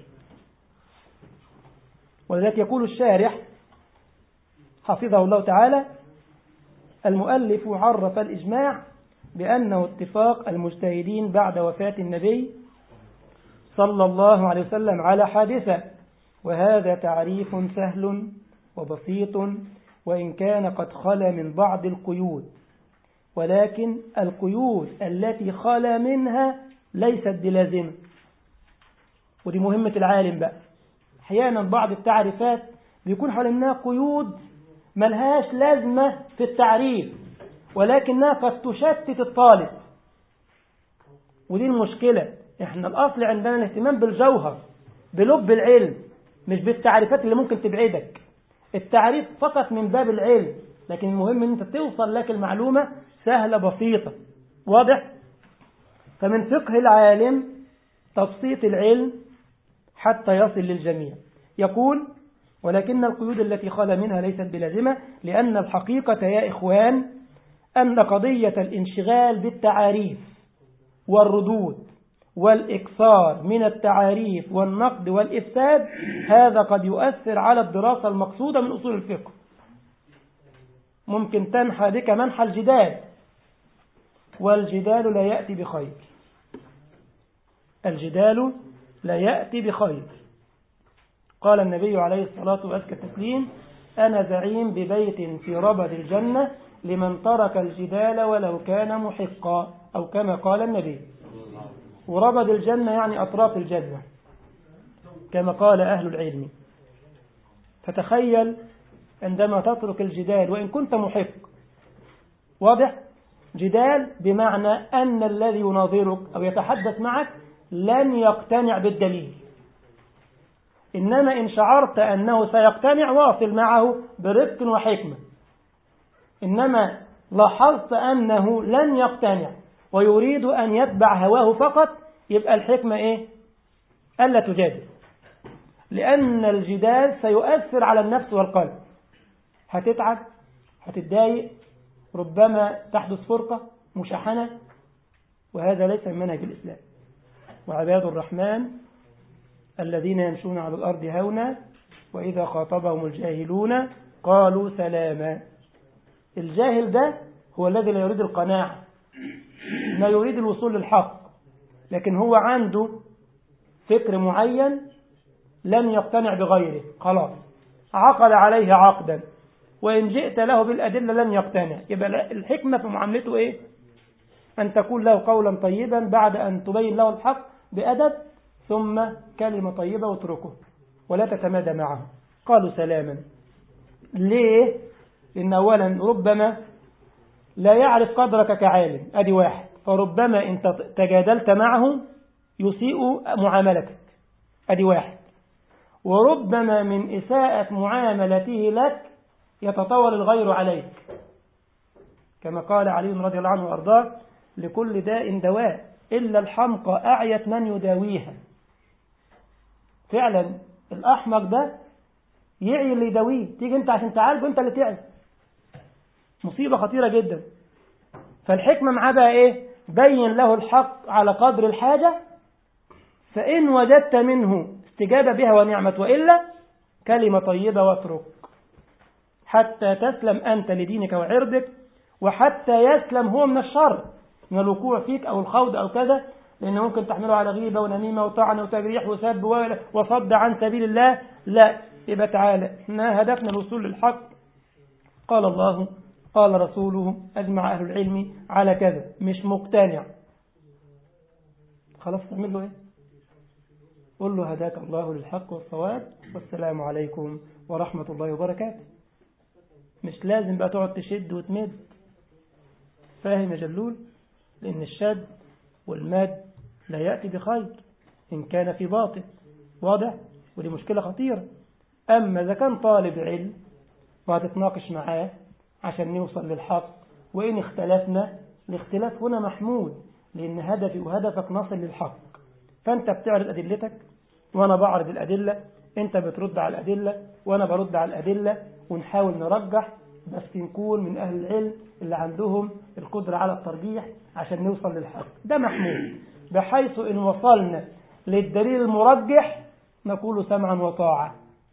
[SPEAKER 1] ولذلك يقول الشارح حفظه الله تعالى المؤلف عرف الإجماع بأنه اتفاق المجتهدين بعد وفاة النبي صلى الله عليه وسلم على حادثة وهذا تعريف سهل وبسيط وإن كان قد خلا من بعض القيود ولكن القيود التي خلا منها ليست بلازمة ودي مهمة العالم بقى أحيانا بعض التعريفات بيكون حوالينها قيود ملهاش لازمة في التعريف ولكنها قد تشتت الطالب ودي المشكلة احنا الأصل عندنا الاهتمام بالجوهر بلب العلم مش بالتعريفات اللي ممكن تبعدك التعريف فقط من باب العلم لكن المهم ان انت توصل لك المعلومة سهلة بسيطة واضح فمن فقه العالم تبسيط العلم حتى يصل للجميع يقول ولكن القيود التي خلا منها ليست بلازمة لأن الحقيقة يا إخوان أن قضية الانشغال بالتعاريف والردود والإكثار من التعاريف والنقد والإفساد هذا قد يؤثر على الدراسة المقصودة من أصول الفقه ممكن تنحى بك منحى الجدال والجدال لا يأتي بخير الجدال لا يأتي بخير قال النبي عليه الصلاة والسلام التسليم أنا زعيم ببيت في ربد الجنة لمن ترك الجدال ولو كان محقا أو كما قال النبي وربد الجنة يعني أطراف الجنة كما قال أهل العلم فتخيل عندما تترك الجدال وإن كنت محق واضح جدال بمعنى أن الذي يناظرك أو يتحدث معك لن يقتنع بالدليل إنما إن شعرت أنه سيقتنع واصل معه برفق وحكمة إنما لاحظت أنه لن يقتنع ويريد أن يتبع هواه فقط يبقى الحكمة إيه ألا تجادل لأن الجدال سيؤثر على النفس والقلب هتتعب هتتضايق ربما تحدث فرقة مشاحنة وهذا ليس من منهج الإسلام وعباد الرحمن الذين يمشون على الأرض هونا وإذا خاطبهم الجاهلون قالوا سلاما الجاهل ده هو الذي لا يريد القناعة لا يريد الوصول للحق لكن هو عنده فكر معين لن يقتنع بغيره خلاص عقد عليه عقدا وإن جئت له بالأدلة لن يقتنع يبقى الحكمة في معاملته إيه أن تقول له قولا طيبا بعد أن تبين له الحق بأدب ثم كلمة طيبة واتركه ولا تتمادى معه قالوا سلاما ليه لأن أولا ربما لا يعرف قدرك كعالم أدي واحد فربما إن تجادلت معه يسيء معاملتك أدي واحد وربما من إساءة معاملته لك يتطاول الغير عليك كما قال علي رضي الله عنه وأرضاه لكل داء دواء إلا الحمقى أعيت من يداويها فعلا الأحمق ده يعي اللي يداويه تيجي انت عشان تعالجه انت اللي تعب مصيبة خطيرة جدا فالحكمة معاه بقى ايه بين له الحق على قدر الحاجة فإن وجدت منه استجابة بها ونعمة وإلا كلمة طيبة واترك حتى تسلم أنت لدينك وعرضك وحتى يسلم هو من الشر من الوقوع فيك أو الخوض أو كذا لأنه ممكن تحمله على غيبة ونميمة وطعن وتجريح وسب وصد عن سبيل الله لا يبقى تعالى احنا هدفنا الوصول للحق قال الله قال رسوله أجمع أهل العلم على كذا مش مقتنع خلاص تعمل له ايه قل له هداك الله للحق والصواب والسلام عليكم ورحمة الله وبركاته مش لازم بقى تقعد تشد وتمد فاهم يا جلول لأن الشد والمد لا يأتي بخير إن كان في باطل واضح ودي مشكلة خطيرة أما إذا كان طالب علم وهتتناقش معاه عشان نوصل للحق وإن اختلفنا الاختلاف هنا محمود لأن هدفي وهدفك نصل للحق فأنت بتعرض أدلتك وأنا بعرض الأدلة أنت بترد على الأدلة وأنا برد على الأدلة ونحاول نرجح بس نكون من أهل العلم اللي عندهم القدرة على الترجيح عشان نوصل للحق ده محمود بحيث إن وصلنا للدليل المرجح نقول سمعا وطاعة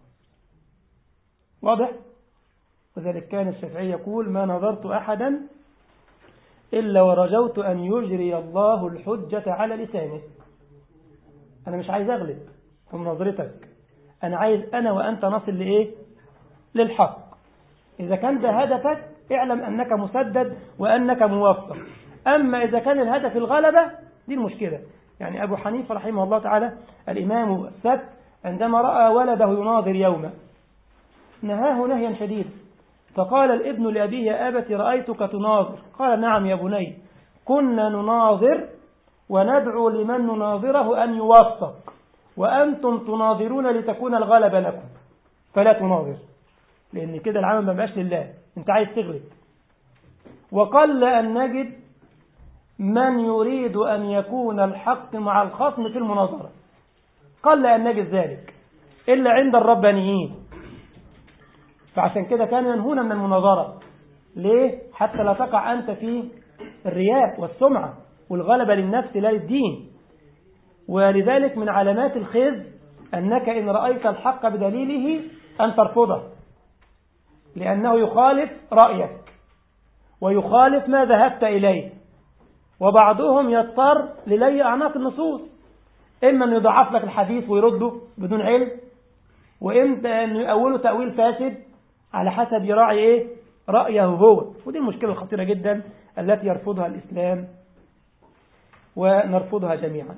[SPEAKER 1] واضح؟ وذلك كان الشافعي يقول ما نظرت أحدا إلا ورجوت أن يجري الله الحجة على لسانه أنا مش عايز أغلب في مناظرتك أنا عايز أنا وأنت نصل لإيه للحق إذا كان ده هدفك اعلم أنك مسدد وأنك موفق أما إذا كان الهدف الغلبة دي المشكلة يعني أبو حنيفة رحمه الله تعالى الإمام السبت عندما رأى ولده يناظر يوما نهاه نهيا شديدا فقال الابن لأبيه يا أبت رأيتك تناظر قال نعم يا بني كنا نناظر وندعو لمن نناظره أن يوفق وأنتم تناظرون لتكون الغلبة لكم فلا تناظر لأن كده العمل ما بقاش لله أنت عايز تغلب وقل أن نجد من يريد أن يكون الحق مع الخصم في المناظرة قل أن نجد ذلك إلا عند الربانيين فعشان كده كانوا ينهون من المناظرة ليه؟ حتى لا تقع أنت في الرياء والسمعة والغلبة للنفس لا للدين ولذلك من علامات الخز أنك إن رأيت الحق بدليله أن ترفضه لأنه يخالف رأيك ويخالف ما ذهبت إليه وبعضهم يضطر للي أعناق النصوص إما أن يضعف لك الحديث ويرده بدون علم وإما أن يؤوله تأويل فاسد على حسب يراعي إيه رأيه هو ودي المشكلة الخطيرة جدا التي يرفضها الإسلام ونرفضها جميعا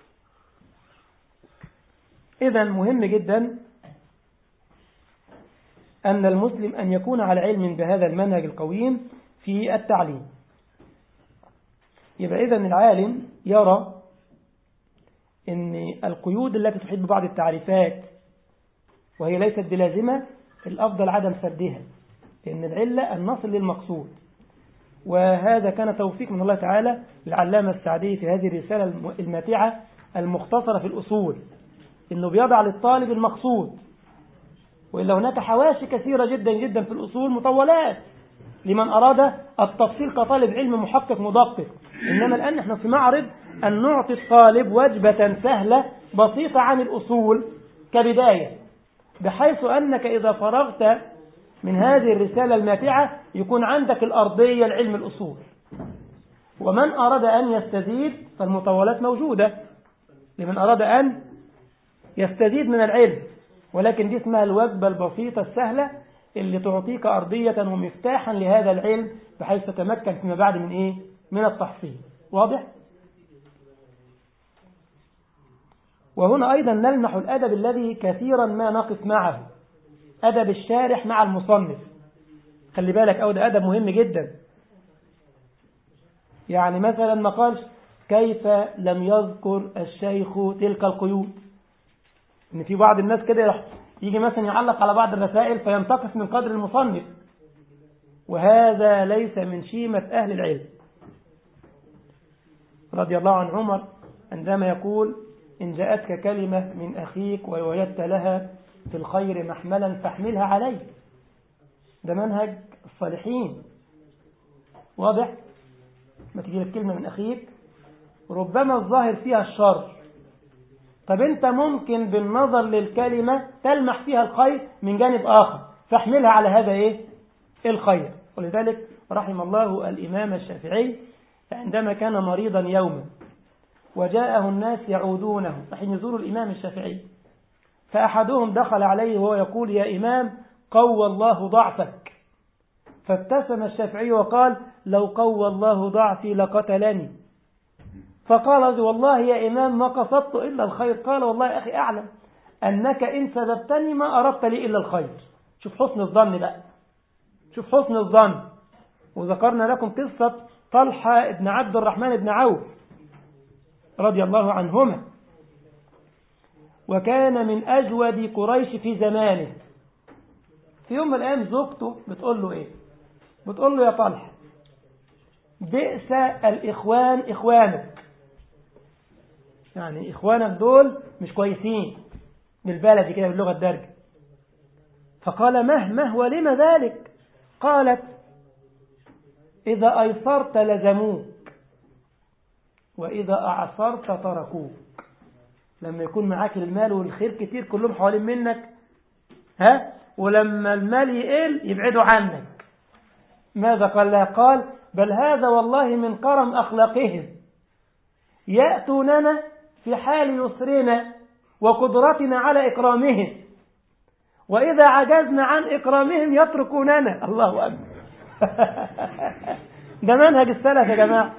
[SPEAKER 1] إذا مهم جدا أن المسلم أن يكون على علم بهذا المنهج القويم في التعليم يبقى إذا العالم يرى أن القيود التي تحيط ببعض التعريفات وهي ليست بلازمة الأفضل عدم سدها لأن العلة أن نصل للمقصود وهذا كان توفيق من الله تعالى للعلامة السعدي في هذه الرسالة الماتعة المختصرة في الأصول أنه بيضع للطالب المقصود وإلا هناك حواشي كثيرة جدا جدا في الأصول مطولات لمن أراد التفصيل كطالب علم محقق مدقق إنما الآن نحن في معرض أن نعطي الطالب وجبة سهلة بسيطة عن الأصول كبداية بحيث أنك إذا فرغت من هذه الرسالة الماتعة يكون عندك الأرضية لعلم الأصول ومن أراد أن يستزيد فالمطولات موجودة لمن أراد أن يستزيد من العلم ولكن دي اسمها الوجبة البسيطة السهلة اللي تعطيك أرضية ومفتاحا لهذا العلم بحيث تتمكن فيما بعد من إيه؟ من التحصيل واضح؟ وهنا أيضا نلمح الأدب الذي كثيرا ما نقف معه أدب الشارح مع المصنف خلي بالك أو ده أدب مهم جدا يعني مثلا ما قالش كيف لم يذكر الشيخ تلك القيود ان في بعض الناس كده يروح يجي مثلا يعلق على بعض الرسائل فينتقص من قدر المصنف وهذا ليس من شيمة أهل العلم رضي الله عن عمر عندما يقول إن جاءتك كلمة من أخيك ووجدت لها في الخير محملا فاحملها عليه ده منهج الصالحين واضح ما تجي لك كلمة من أخيك ربما الظاهر فيها الشر طب أنت ممكن بالنظر للكلمة تلمح فيها الخير من جانب آخر فاحملها على هذا إيه الخير ولذلك رحم الله الإمام الشافعي عندما كان مريضا يوما وجاءه الناس يعودونه حين يزور الإمام الشافعي فأحدهم دخل عليه وهو يقول يا إمام قوى الله ضعفك فابتسم الشافعي وقال لو قوى الله ضعفي لقتلني فقال والله يا إمام ما قصدت إلا الخير قال والله يا أخي أعلم أنك إن سببتني ما أردت لي إلا الخير شوف حسن الظن بقى شوف حسن الظن وذكرنا لكم قصة طلحة ابن عبد الرحمن بن عوف رضي الله عنهما وكان من أجود قريش في زمانه في يوم من الأيام زوجته بتقول له إيه بتقول له يا طلحة بئس الإخوان إخوانك يعني إخوانك دول مش كويسين بالبلدي كده باللغة الدارجة فقال مه مه ولم ذلك قالت إذا أيسرت لزموك وإذا أعصرت تركوك لما يكون معاك المال والخير كتير كلهم حوالين منك ها ولما المال يقل يبعدوا عنك ماذا قال لها قال بل هذا والله من كرم أخلاقهم يأتوننا في حال يسرنا وقدرتنا على إكرامهم وإذا عجزنا عن إكرامهم يتركوننا الله أكبر ده منهج السلف يا جماعة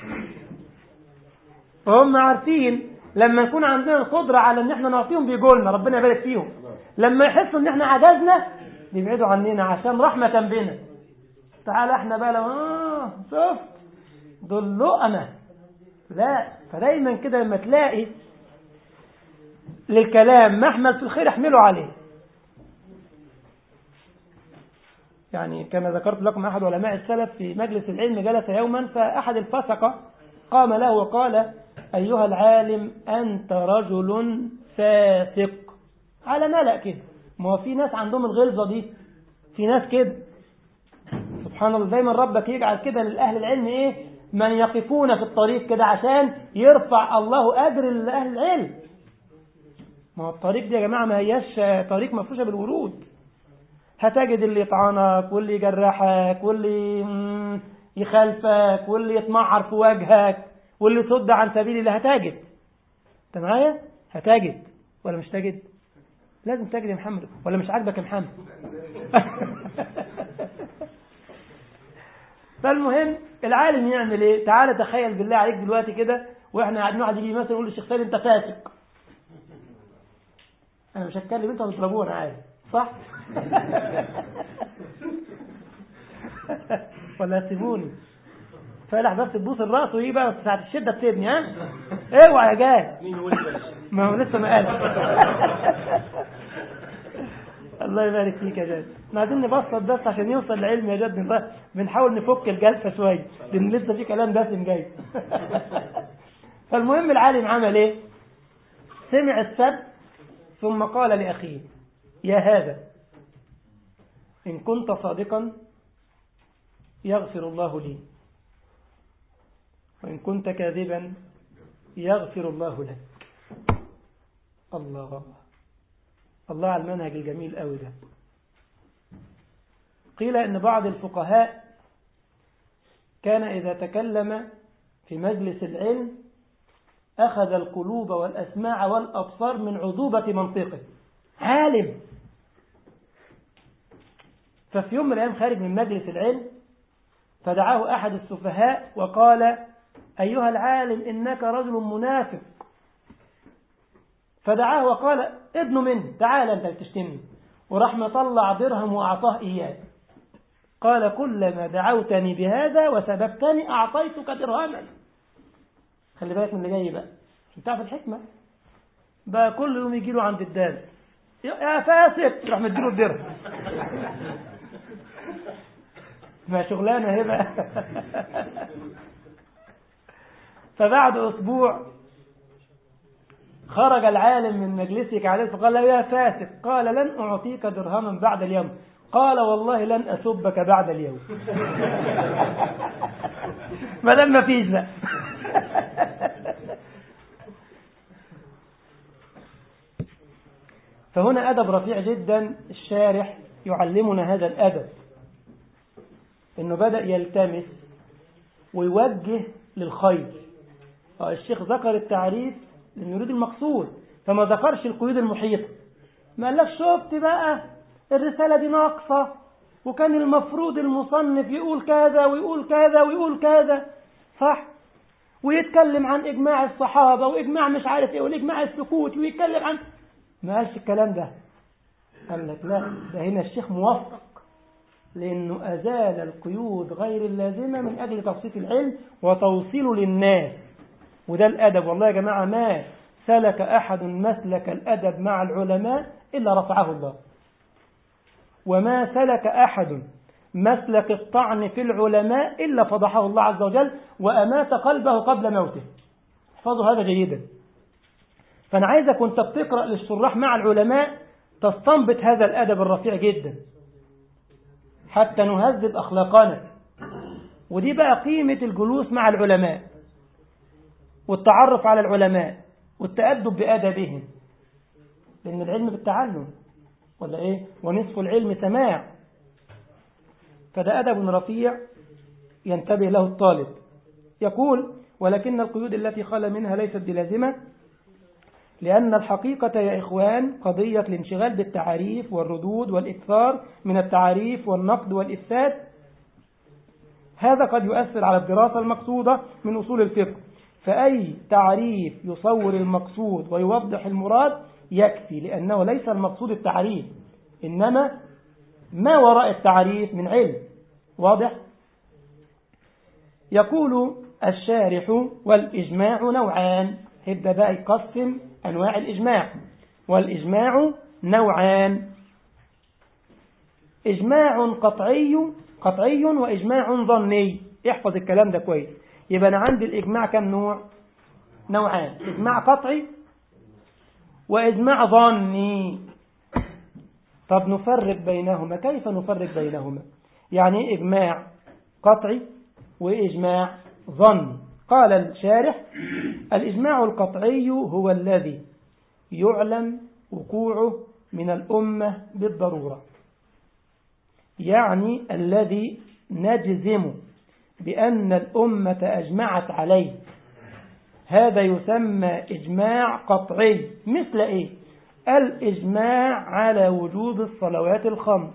[SPEAKER 1] وهم عارفين لما يكون عندنا القدرة على ان احنا نعطيهم بيقولنا ربنا يبارك فيهم لما يحسوا ان احنا عجزنا بيبعدوا عننا عشان رحمة بنا تعال احنا بقى لو اه شوف دول لقمة لا فدايما كده لما تلاقي للكلام محمل في الخير احمله عليه يعني كما ذكرت لكم أحد علماء السلف في مجلس العلم جلس يوما فأحد الفسقة قام له وقال أيها العالم أنت رجل فاسق على ملأ كده ما هو في ناس عندهم الغلظة دي في ناس كده سبحان الله دايما ربك يجعل كده للأهل العلم إيه من يقفون في الطريق كده عشان يرفع الله أجر لأهل العلم ما هو الطريق دي يا جماعة ما هياش طريق مفروشة بالورود هتجد اللي يطعنك واللي يجرحك واللي يخالفك واللي يتمعر في وجهك واللي يصد عن سبيل الله هتجد انت معايا هتجد ولا مش تجد لازم تجد يا محمد ولا مش عاجبك يا محمد فالمهم العالم يعمل ايه تعالى تخيل بالله عليك دلوقتي كده واحنا قاعدين واحد يجي مثلا يقول للشيخ سيد انت فاسق انا مش هتكلم انتوا هتضربوه انا عارف صح ولا هتسيبوني فالح بس تبوس الراس وايه بقى ساعه الشده تسيبني ها اوعى يا جاي
[SPEAKER 3] مين هو اللي بلاش
[SPEAKER 1] ما هو لسه ما قال الله يبارك فيك يا جاد احنا عايزين نبسط بس عشان يوصل العلم يا جاد بنح- بنحاول نفك الجلسه شويه لان لسه في كلام دسم جاي فالمهم العالم عمل ايه سمع السب ثم قال لاخيه يا هذا ان كنت صادقا يغفر الله لي وان كنت كاذبا يغفر الله لك الله الله على المنهج الجميل قوي ده قيل ان بعض الفقهاء كان اذا تكلم في مجلس العلم اخذ القلوب والاسماع والابصار من عذوبه منطقه عالم ففي يوم من الايام خارج من مجلس العلم فدعاه احد السفهاء وقال ايها العالم انك رجل منافق فدعاه وقال ابن مني تعال انت بتشتمني وراح مطلع درهم واعطاه اياه قال كلما دعوتني بهذا وسببتني اعطيتك درهما خلي بالك من اللي جاي بقى عشان تعرف الحكمه بقى كل يوم يجي له عند الدال يا فاسق راح مديله الدرهم ما شغلانه اهي بقى فبعد اسبوع خرج العالم من مجلسه كعادته فقال له يا فاسق قال لن أعطيك درهما بعد اليوم قال والله لن أسبك بعد اليوم ما دام ما فيش بقى فهنا أدب رفيع جدا الشارح يعلمنا هذا الأدب إنه بدأ يلتمس ويوجه للخير آه، الشيخ ذكر التعريف لأنه يريد المقصود فما ذكرش القيود المحيطة ما قالك شفت بقى الرسالة دي ناقصة وكان المفروض المصنف يقول كذا ويقول كذا ويقول كذا صح ويتكلم عن إجماع الصحابة وإجماع مش عارف إيه والإجماع السكوت ويتكلم عن ما قالش الكلام ده قال لك لا ده هنا الشيخ موفق لأنه أزال القيود غير اللازمة من أجل تبسيط العلم وتوصيله للناس وده الأدب والله يا جماعة ما سلك أحد مسلك الأدب مع العلماء إلا رفعه الله وما سلك أحد مسلك الطعن في العلماء إلا فضحه الله عز وجل وأمات قلبه قبل موته احفظوا هذا جيدا فأنا عايزك وانت بتقرأ للشراح مع العلماء تستنبط هذا الأدب الرفيع جدا حتى نهذب أخلاقنا ودي بقى قيمة الجلوس مع العلماء والتعرف على العلماء والتأدب بأدبهم لأن العلم بالتعلم ولا إيه ونصف العلم سماع فده أدب رفيع ينتبه له الطالب يقول ولكن القيود التي خل منها ليست بلازمة لأن الحقيقة يا إخوان قضية الانشغال بالتعاريف والردود والإكثار من التعاريف والنقد والإفساد هذا قد يؤثر على الدراسة المقصودة من أصول الفقه فأي تعريف يصور المقصود ويوضح المراد يكفي لأنه ليس المقصود التعريف إنما ما وراء التعريف من علم واضح يقول الشارح والإجماع نوعان هبدأ بقى يقسم أنواع الإجماع والإجماع نوعان إجماع قطعي قطعي وإجماع ظني احفظ الكلام ده كويس يبقى أنا عندي الإجماع كم نوع نوعان إجماع قطعي وإجماع ظني طب نفرق بينهما كيف نفرق بينهما يعني إيه إجماع قطعي وإجماع ظني قال الشارح الإجماع القطعي هو الذي يعلم وقوعه من الأمة بالضرورة يعني الذي نجزم بأن الأمة أجمعت عليه هذا يسمى إجماع قطعي مثل إيه الإجماع على وجوب الصلوات الخمس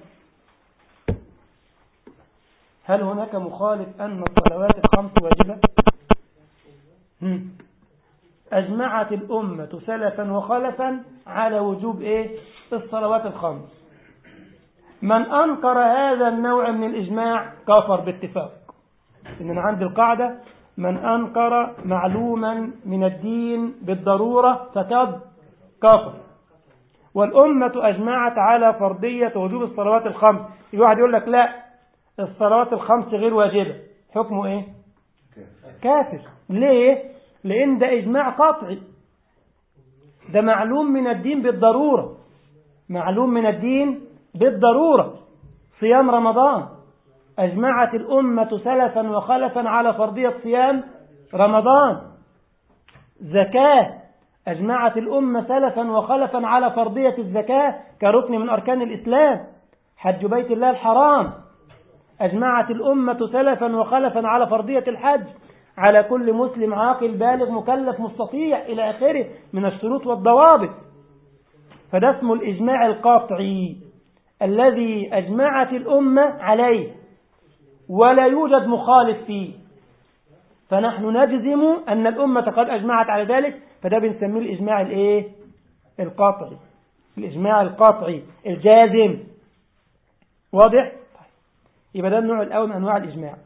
[SPEAKER 1] هل هناك مخالف أن الصلوات الخمس واجبة هم. أجمعت الأمة سلفا وخلفا على وجوب إيه الصلوات الخمس من أنكر هذا النوع من الإجماع كفر باتفاق إن أنا عندي القاعدة من أنكر معلوما من الدين بالضرورة فقد كفر والأمة أجمعت على فرضية وجوب الصلوات الخمس في واحد يقول لك لا الصلوات الخمس غير واجبة حكمه إيه كافر ليه لأن ده إجماع قطعي ده معلوم من الدين بالضرورة معلوم من الدين بالضرورة صيام رمضان أجمعت الأمة سلفا وخلفا على فرضية صيام رمضان زكاة أجمعت الأمة سلفا وخلفا على فرضية الزكاة كركن من أركان الإسلام حج بيت الله الحرام أجمعت الأمة سلفا وخلفا على فرضية الحج على كل مسلم عاقل بالغ مكلف مستطيع إلى آخره من الشروط والضوابط فده اسمه الإجماع القاطعي الذي أجمعت الأمة عليه ولا يوجد مخالف فيه فنحن نجزم أن الأمة قد أجمعت على ذلك فده بنسميه الإجماع الإيه؟ القاطعي الإجماع القاطعي الجازم واضح؟ يبقى ده النوع الأول من أنواع الإجماع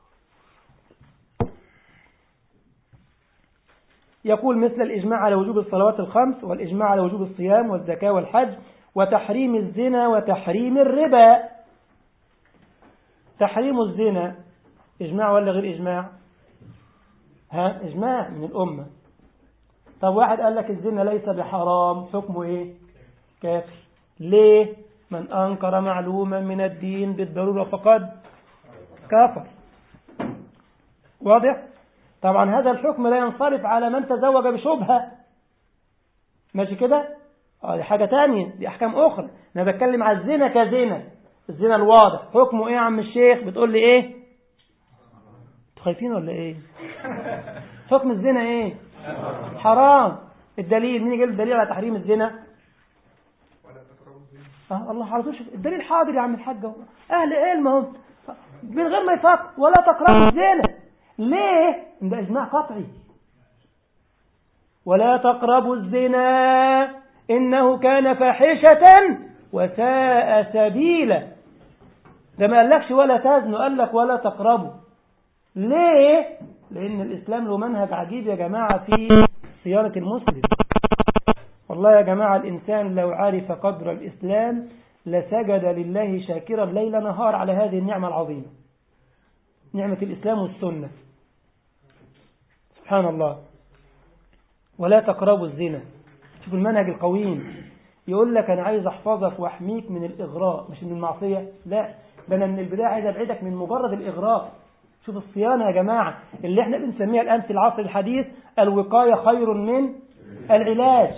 [SPEAKER 1] يقول مثل الإجماع على وجوب الصلوات الخمس والإجماع على وجوب الصيام والزكاة والحج وتحريم الزنا وتحريم الربا تحريم الزنا إجماع ولا غير إجماع ها إجماع من الأمة طب واحد قال لك الزنا ليس بحرام حكمه إيه كافر ليه من أنكر معلوما من الدين بالضرورة فقد كافر واضح طبعا هذا الحكم لا ينصرف على من تزوج بشبهة ماشي كده اه دي حاجة تانية دي أحكام أخرى أنا بتكلم على الزنا كزنا الزنا الواضح حكمه إيه يا عم الشيخ بتقول لي إيه انتوا خايفين ولا إيه حكم الزنا إيه حرام الدليل مين يجيب الدليل على تحريم الزنا اه الله على طول شوف الدليل حاضر يا عم الحاج اهل علم اهو من غير ما يفكر ولا تقربوا الزنا ليه ده اجماع قطعي ولا تقربوا الزنا انه كان فاحشه وساء سبيلا ده ما قالكش ولا تزنوا قال لك ولا تقربوا ليه لان الاسلام له منهج عجيب يا جماعه في صيانه المسلم والله يا جماعة الإنسان لو عرف قدر الإسلام لسجد لله شاكرا ليل نهار على هذه النعمة العظيمة نعمة الإسلام والسنة سبحان الله ولا تقربوا الزنا شوف المنهج القويم يقول لك أنا عايز أحفظك وأحميك من الإغراء مش من المعصية لا ده أنا من البداية عايز أبعدك من مجرد الإغراء شوف الصيانة يا جماعة اللي احنا بنسميها الآن في العصر الحديث الوقاية خير من العلاج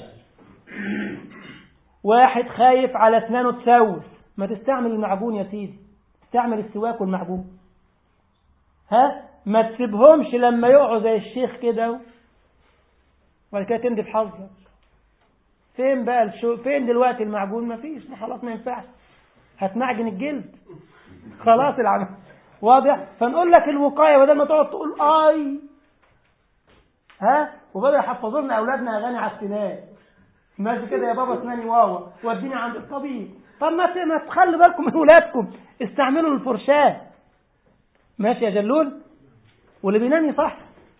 [SPEAKER 1] واحد خايف على اسنانه تسوس ما تستعمل المعجون يا سيدي استعمل السواك والمعجون ها ما تسيبهمش لما يقعوا زي الشيخ كده وبعد كده تندف حظك فين بقى الشو فين دلوقتي المعجون ما فيش ما خلاص ما ينفعش هتمعجن الجلد خلاص العمل واضح فنقول لك الوقايه بدل ما تقعد تقول اي ها وبدأ يحفظوا لنا اولادنا اغاني على السنان ماشي كده يا بابا اسناني واوا وديني عند الطبيب طب ما ما تخلوا بالكم من ولادكم استعملوا الفرشاه ماشي يا جلول واللي بينام يصح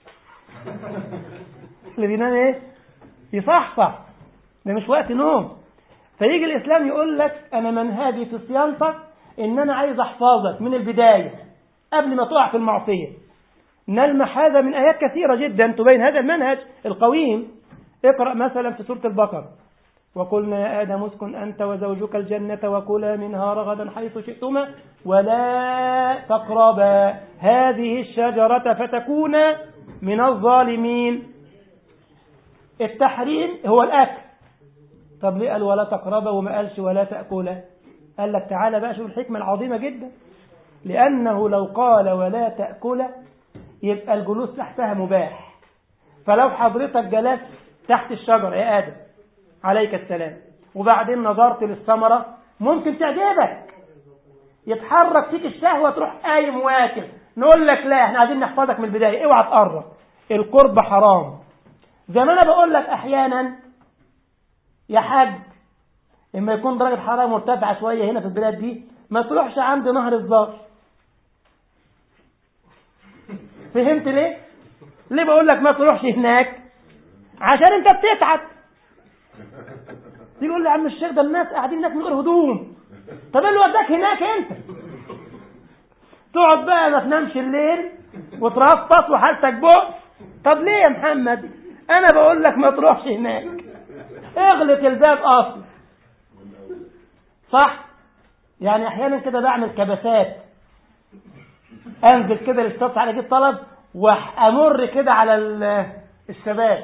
[SPEAKER 1] اللي بينام ايه يصحصح ده مش وقت نوم فيجي الاسلام يقول لك انا منهجي في صيانتك ان انا عايز احفظك من البدايه قبل ما تقع في المعصيه نلمح هذا من ايات كثيره جدا تبين هذا المنهج القويم اقرأ مثلا في سورة البقرة وقلنا يا آدم اسكن أنت وزوجك الجنة وكلا منها رغدا حيث شئتما ولا تقربا هذه الشجرة فتكونا من الظالمين التحريم هو الأكل طب ليه قال ولا تقربا وما قالش ولا تأكلا قال لك تعالى بقى شوف الحكمة العظيمة جدا لأنه لو قال ولا تأكلا يبقى الجلوس تحتها مباح فلو حضرتك جلست تحت الشجرة يا آدم عليك السلام وبعدين نظرت للثمرة ممكن تعجبك يتحرك فيك الشهوة تروح قايم واكل نقول لك لا احنا عايزين نحفظك من البداية اوعى تقرب القرب حرام زي ما انا بقول لك احيانا يا حاج لما يكون درجة حرارة مرتفعة شوية هنا في البلاد دي ما تروحش عند نهر الزار فهمت ليه؟ ليه بقول لك ما تروحش هناك؟ عشان انت بتتعب يقول لي يا عم الشيخ ده الناس قاعدين هناك من غير هدوم طب ايه اللي وداك هناك انت؟ تقعد بقى ما تنامش الليل وترفص وحالتك بؤس طب ليه يا محمد؟ انا بقول لك ما تروحش هناك اغلق الباب اصلا صح يعني احيانا كده بعمل كبسات انزل كده الاستاذ على جيب طلب وامر كده على الشباب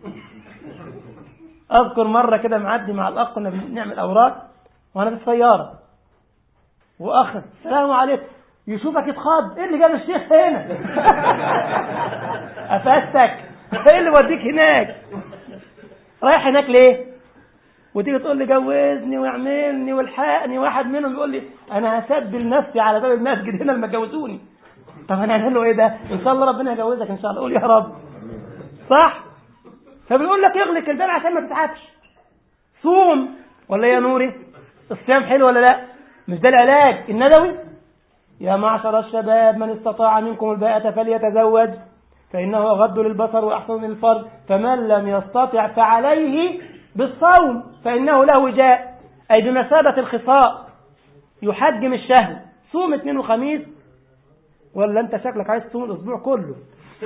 [SPEAKER 1] اذكر مره كده معدي مع الاخ كنا بنعمل اوراق وانا في السياره واخ السلام عليكم يشوفك يتخض ايه اللي جاب الشيخ هنا افستك ايه اللي وديك هناك رايح هناك ليه وتيجي تقول لي جوزني واعملني والحقني واحد منهم يقول لي انا هسبل نفسي على باب المسجد هنا لما جوزوني طب انا هعمل له ايه ده ان شاء الله ربنا يجوزك ان شاء الله قول يا رب صح فبيقول لك اغلق الباب عشان ما تتعبش صوم ولا يا نوري الصيام حلو ولا لا مش ده العلاج الندوي يا معشر الشباب من استطاع منكم الباءة فليتزوج فإنه أغض للبصر وأحسن للفرج فمن لم يستطع فعليه بالصوم فإنه له وجاء أي بمثابة الخصاء يحجم الشهوة صوم اثنين وخميس ولا أنت شكلك عايز تصوم الأسبوع كله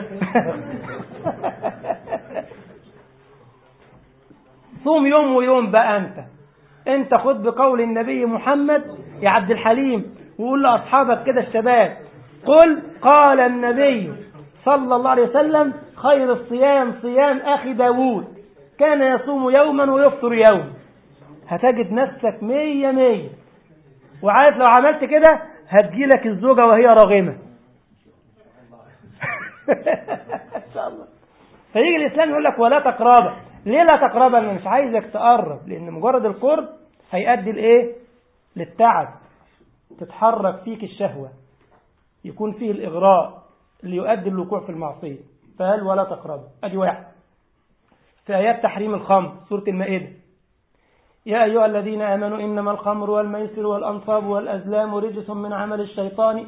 [SPEAKER 1] صوم يوم ويوم بقى أنت أنت خد بقول النبي محمد يا عبد الحليم وقول لأصحابك كده الشباب قل قال النبي صلى الله عليه وسلم خير الصيام صيام أخي داود كان يصوم يوما ويفطر يوم هتجد نفسك مية مية وعارف لو عملت كده هتجيلك الزوجة وهي راغمة ان شاء الله فيجي الإسلام يقول لك ولا تقربه ليه لا تقربه أنا مش عايزك تقرب لأن مجرد القرب هيؤدي لإيه للتعب تتحرك فيك الشهوة يكون فيه الإغراء اللي يؤدي الوقوع في المعصية فقال ولا تقربه أدي واحد في آيات تحريم الخمر سورة المائدة يا أيها الذين آمنوا إنما الخمر والميسر والأنصاب والأزلام رجس من عمل الشيطان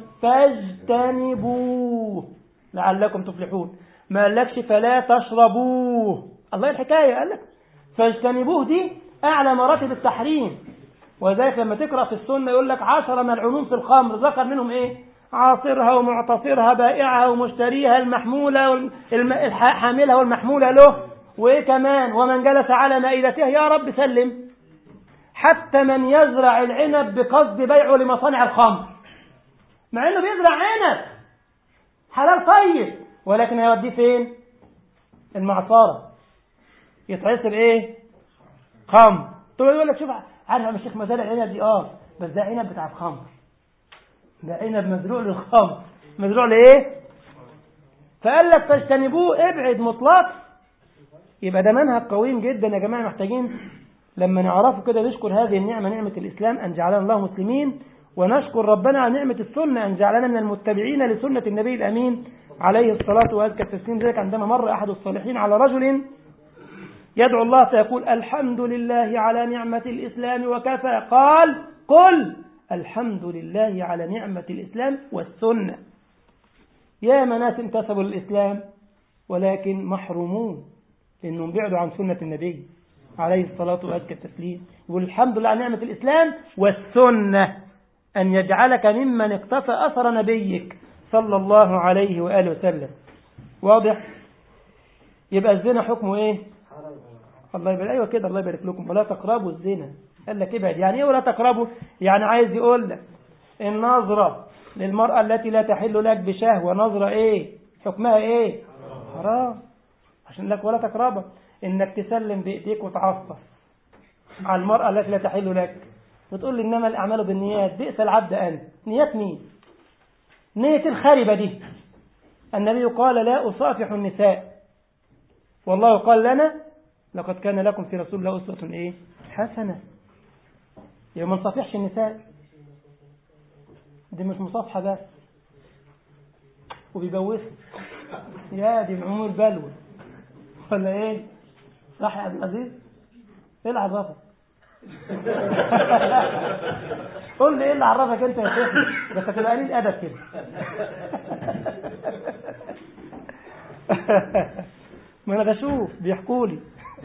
[SPEAKER 1] فاجتنبوه لعلكم تفلحون ما قالكش فلا تشربوه الله الحكاية قال لك فاجتنبوه دي أعلى مراتب التحريم وذلك لما تقرأ في السنة يقول لك عشرة ملعونون في الخمر ذكر منهم إيه عاصرها ومعتصرها بائعها ومشتريها المحمولة حاملها والمحمولة له وإيه كمان ومن جلس على مائدته يا رب سلم حتى من يزرع العنب بقصد بيعه لمصانع الخمر مع انه بيزرع عنب حلال طيب ولكن هيوديه فين المعصرة يتعصر ايه خمر تقول يقول لك شوف عارف يا شيخ مزارع العنب دي اه بس ده عنب بتاع الخمر ده عنب مزروع للخمر مزروع لايه فقال لك فاجتنبوه ابعد مطلق يبقى ده منهج قويم جدا يا جماعه محتاجين لما نعرفه كده نشكر هذه النعمه نعمه الاسلام ان جعلنا الله مسلمين ونشكر ربنا على نعمه السنه ان جعلنا من المتبعين لسنه النبي الامين عليه الصلاه وازكى التسليم ذلك عندما مر احد الصالحين على رجل يدعو الله فيقول الحمد لله على نعمه الاسلام وكفى قال قل الحمد لله على نعمه الاسلام والسنه يا ناس انتسبوا للاسلام ولكن محرومون لأنهم بعدوا عن سنة النبي عليه الصلاة وأزكى التسليم يقول الحمد لله على نعمة الإسلام والسنة أن يجعلك ممن اقتفى أثر نبيك صلى الله عليه وآله وسلم واضح يبقى الزنا حكمه إيه الله يبارك أيوة كده الله يبارك لكم ولا تقربوا الزنا قال لك ابعد يعني إيه ولا تقربوا يعني عايز يقول لك النظرة للمرأة التي لا تحل لك بشهوة نظرة إيه حكمها إيه حرام عشان لك ولا تقربها انك تسلم بايديك وتعصب على المرأة التي لا تحل لك وتقول لي انما الاعمال بالنيات بئس العبد انت نيات مين نية الخربة دي النبي قال لا اصافح النساء والله قال لنا لقد كان لكم في رسول الله اسوة ايه حسنة يبقى ما نصافحش النساء دي مش مصافحة بس وبيجوزها يا دي عموم البلوى ولا ايه صح يا عبد العزيز ايه اللي عرفك قول لي ايه اللي عرفك انت يا شيخ بس هتبقى قليل ادب كده ما انا بشوف بيحكوا لي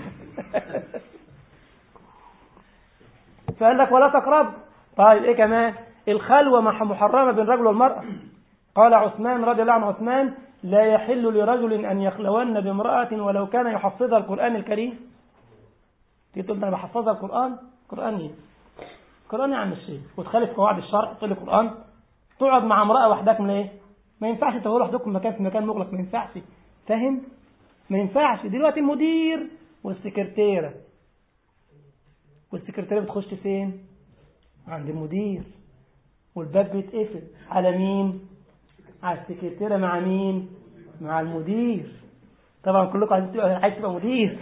[SPEAKER 1] فقال لك ولا تقرب طيب ايه كمان الخلوه محرمه بين الرجل والمراه قال عثمان رضي الله عن عثمان لا يحل لرجل ان يخلون بامراه ولو كان يحفظها القران الكريم تيجي تقول انا بحفظها القران قران ايه قران يا عم الشيخ وتخالف قواعد الشرع تقول لي قران تقعد مع امراه وحدك من ايه ما ينفعش تقول لوحدكم مكان في مكان مغلق ما ينفعش فاهم ما ينفعش دلوقتي المدير والسكرتيره والسكرتيره بتخش فين عند المدير والباب بيتقفل على مين على السكرتيره مع مين مع المدير طبعا كلكم عايزين تبقى عايز تبقى مدير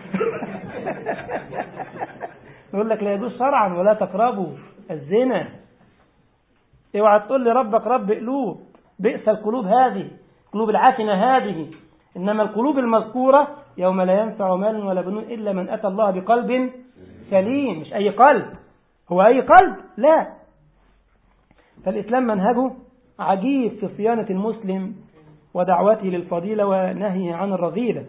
[SPEAKER 1] يقول لك لا يجوز شرعا ولا تقربوا الزنا اوعى تقول لي ربك رب قلوب بئس القلوب هذه قلوب العافنة هذه إنما القلوب المذكورة يوم لا ينفع مال ولا بنون إلا من أتى الله بقلب سليم مش أي قلب هو أي قلب لا فالإسلام منهجه عجيب في صيانة المسلم ودعوته للفضيلة ونهيه عن الرذيلة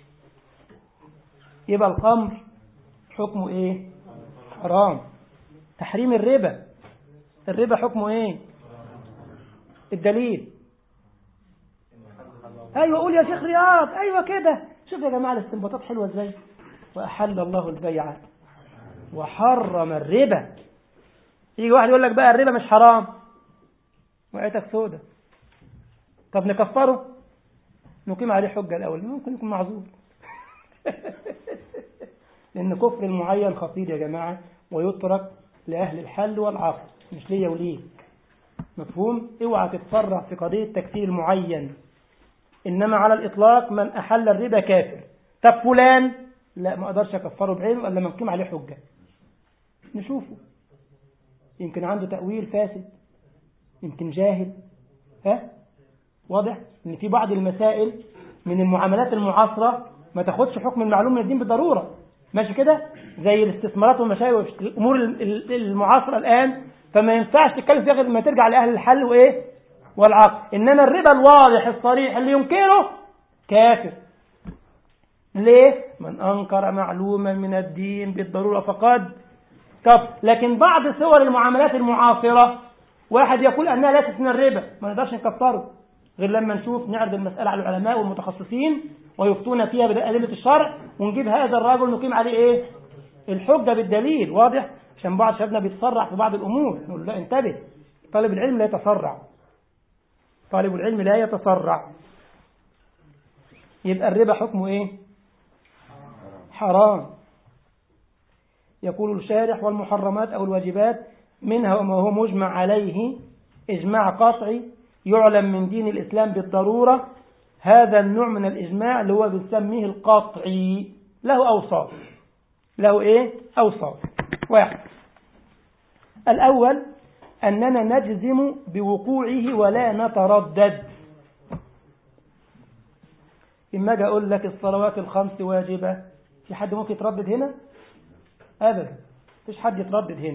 [SPEAKER 1] يبقى الخمر حكمه ايه حرام تحريم الربا الربا حكمه ايه الدليل ايوه قول يا شيخ رياض ايوه كده شوف يا جماعه الاستنباطات حلوه ازاي واحل الله البيع وحرم الربا يجي واحد يقول لك بقى الربا مش حرام وقعتك سودة طب نكفره نقيم عليه حجة الأول ممكن يكون معذور لأن كفر المعين خطير يا جماعة ويترك لأهل الحل والعقل مش ليا وليك مفهوم اوعى تتفرع في قضية تكفير المعين إنما على الإطلاق من أحل الربا كافر طب فلان لا ما أقدرش أكفره بعينه إلا ما نقيم عليه حجة نشوفه يمكن عنده تأويل فاسد يمكن جاهل ها واضح ان في بعض المسائل من المعاملات المعاصرة ما تاخدش حكم المعلوم من الدين بالضرورة ماشي كده زي الاستثمارات والمشاريع والامور المعاصرة الآن فما ينفعش تتكلم فيها غير لما ترجع لأهل الحل وإيه والعقل إنما الربا الواضح الصريح اللي ينكره كافر ليه من أنكر معلوما من الدين بالضرورة فقد كفر لكن بعض صور المعاملات المعاصرة واحد يقول أنها ليست من الربا ما نقدرش نكفره غير لما نشوف نعرض المسألة على العلماء والمتخصصين ويفتون فيها بأدلة الشرع ونجيب هذا الرجل نقيم عليه إيه الحجة بالدليل واضح عشان بعض شبابنا بيتسرع في بعض الأمور نقول لا انتبه طالب العلم لا يتسرع طالب العلم لا يتسرع يبقى الربا حكمه إيه حرام يقول الشارح والمحرمات أو الواجبات منها وما هو مجمع عليه إجماع قطعي يعلم من دين الإسلام بالضرورة هذا النوع من الإجماع اللي هو بنسميه القطعي له أوصاف له إيه؟ أوصاف واحد الأول أننا نجزم بوقوعه ولا نتردد إما أجي أقول لك الصلوات الخمس واجبة في حد ممكن يتردد هنا؟ أبدا مفيش حد يتردد هنا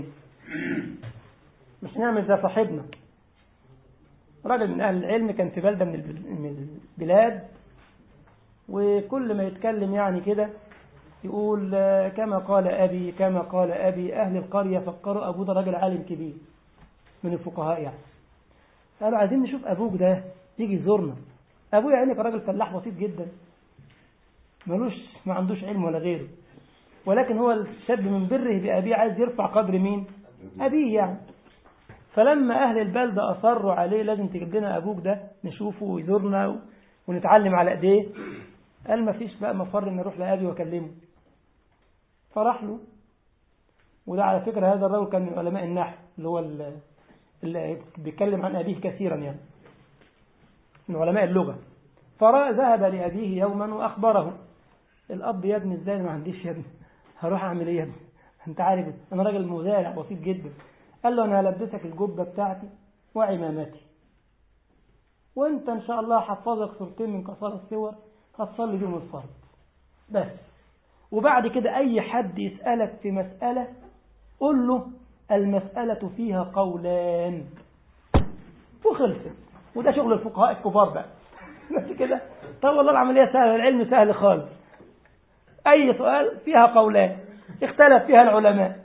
[SPEAKER 1] مش نعمل زي صاحبنا راجل من أهل العلم كان في بلدة من البلاد وكل ما يتكلم يعني كده يقول كما قال أبي كما قال أبي أهل القرية فكروا أبوه ده راجل عالم كبير من الفقهاء يعني قالوا عايزين نشوف أبوك ده يجي يزورنا أبوه يعني كان راجل فلاح بسيط جدا ملوش ما عندوش علم ولا غيره ولكن هو الشاب من بره بأبيه عايز يرفع قدر مين أبيه يعني فلما أهل البلدة أصروا عليه لازم تجيب لنا أبوك ده نشوفه ويزورنا ونتعلم على إيديه قال ما فيش بقى مفر إن أروح لأبي وأكلمه فراح له وده على فكرة هذا الرجل كان من علماء النحو اللي هو اللي بيتكلم عن أبيه كثيرا يعني من علماء اللغة فذهب لأبيه يوما وأخبره الأب يا ابني إزاي ما عنديش يا ابني هروح أعمل إيه يا ابني انت عارف انا راجل مزارع بسيط جدا قال له انا هلبسك الجبه بتاعتي وعمامتي وانت ان شاء الله هحفظك صورتين من قصار الصور هتصلي بيهم الفرض بس وبعد كده اي حد يسالك في مساله قل له المساله فيها قولان وخلصت وده شغل الفقهاء الكبار بقى بس كده طب والله العمليه سهله العلم سهل خالص اي سؤال فيها قولان اختلف فيها العلماء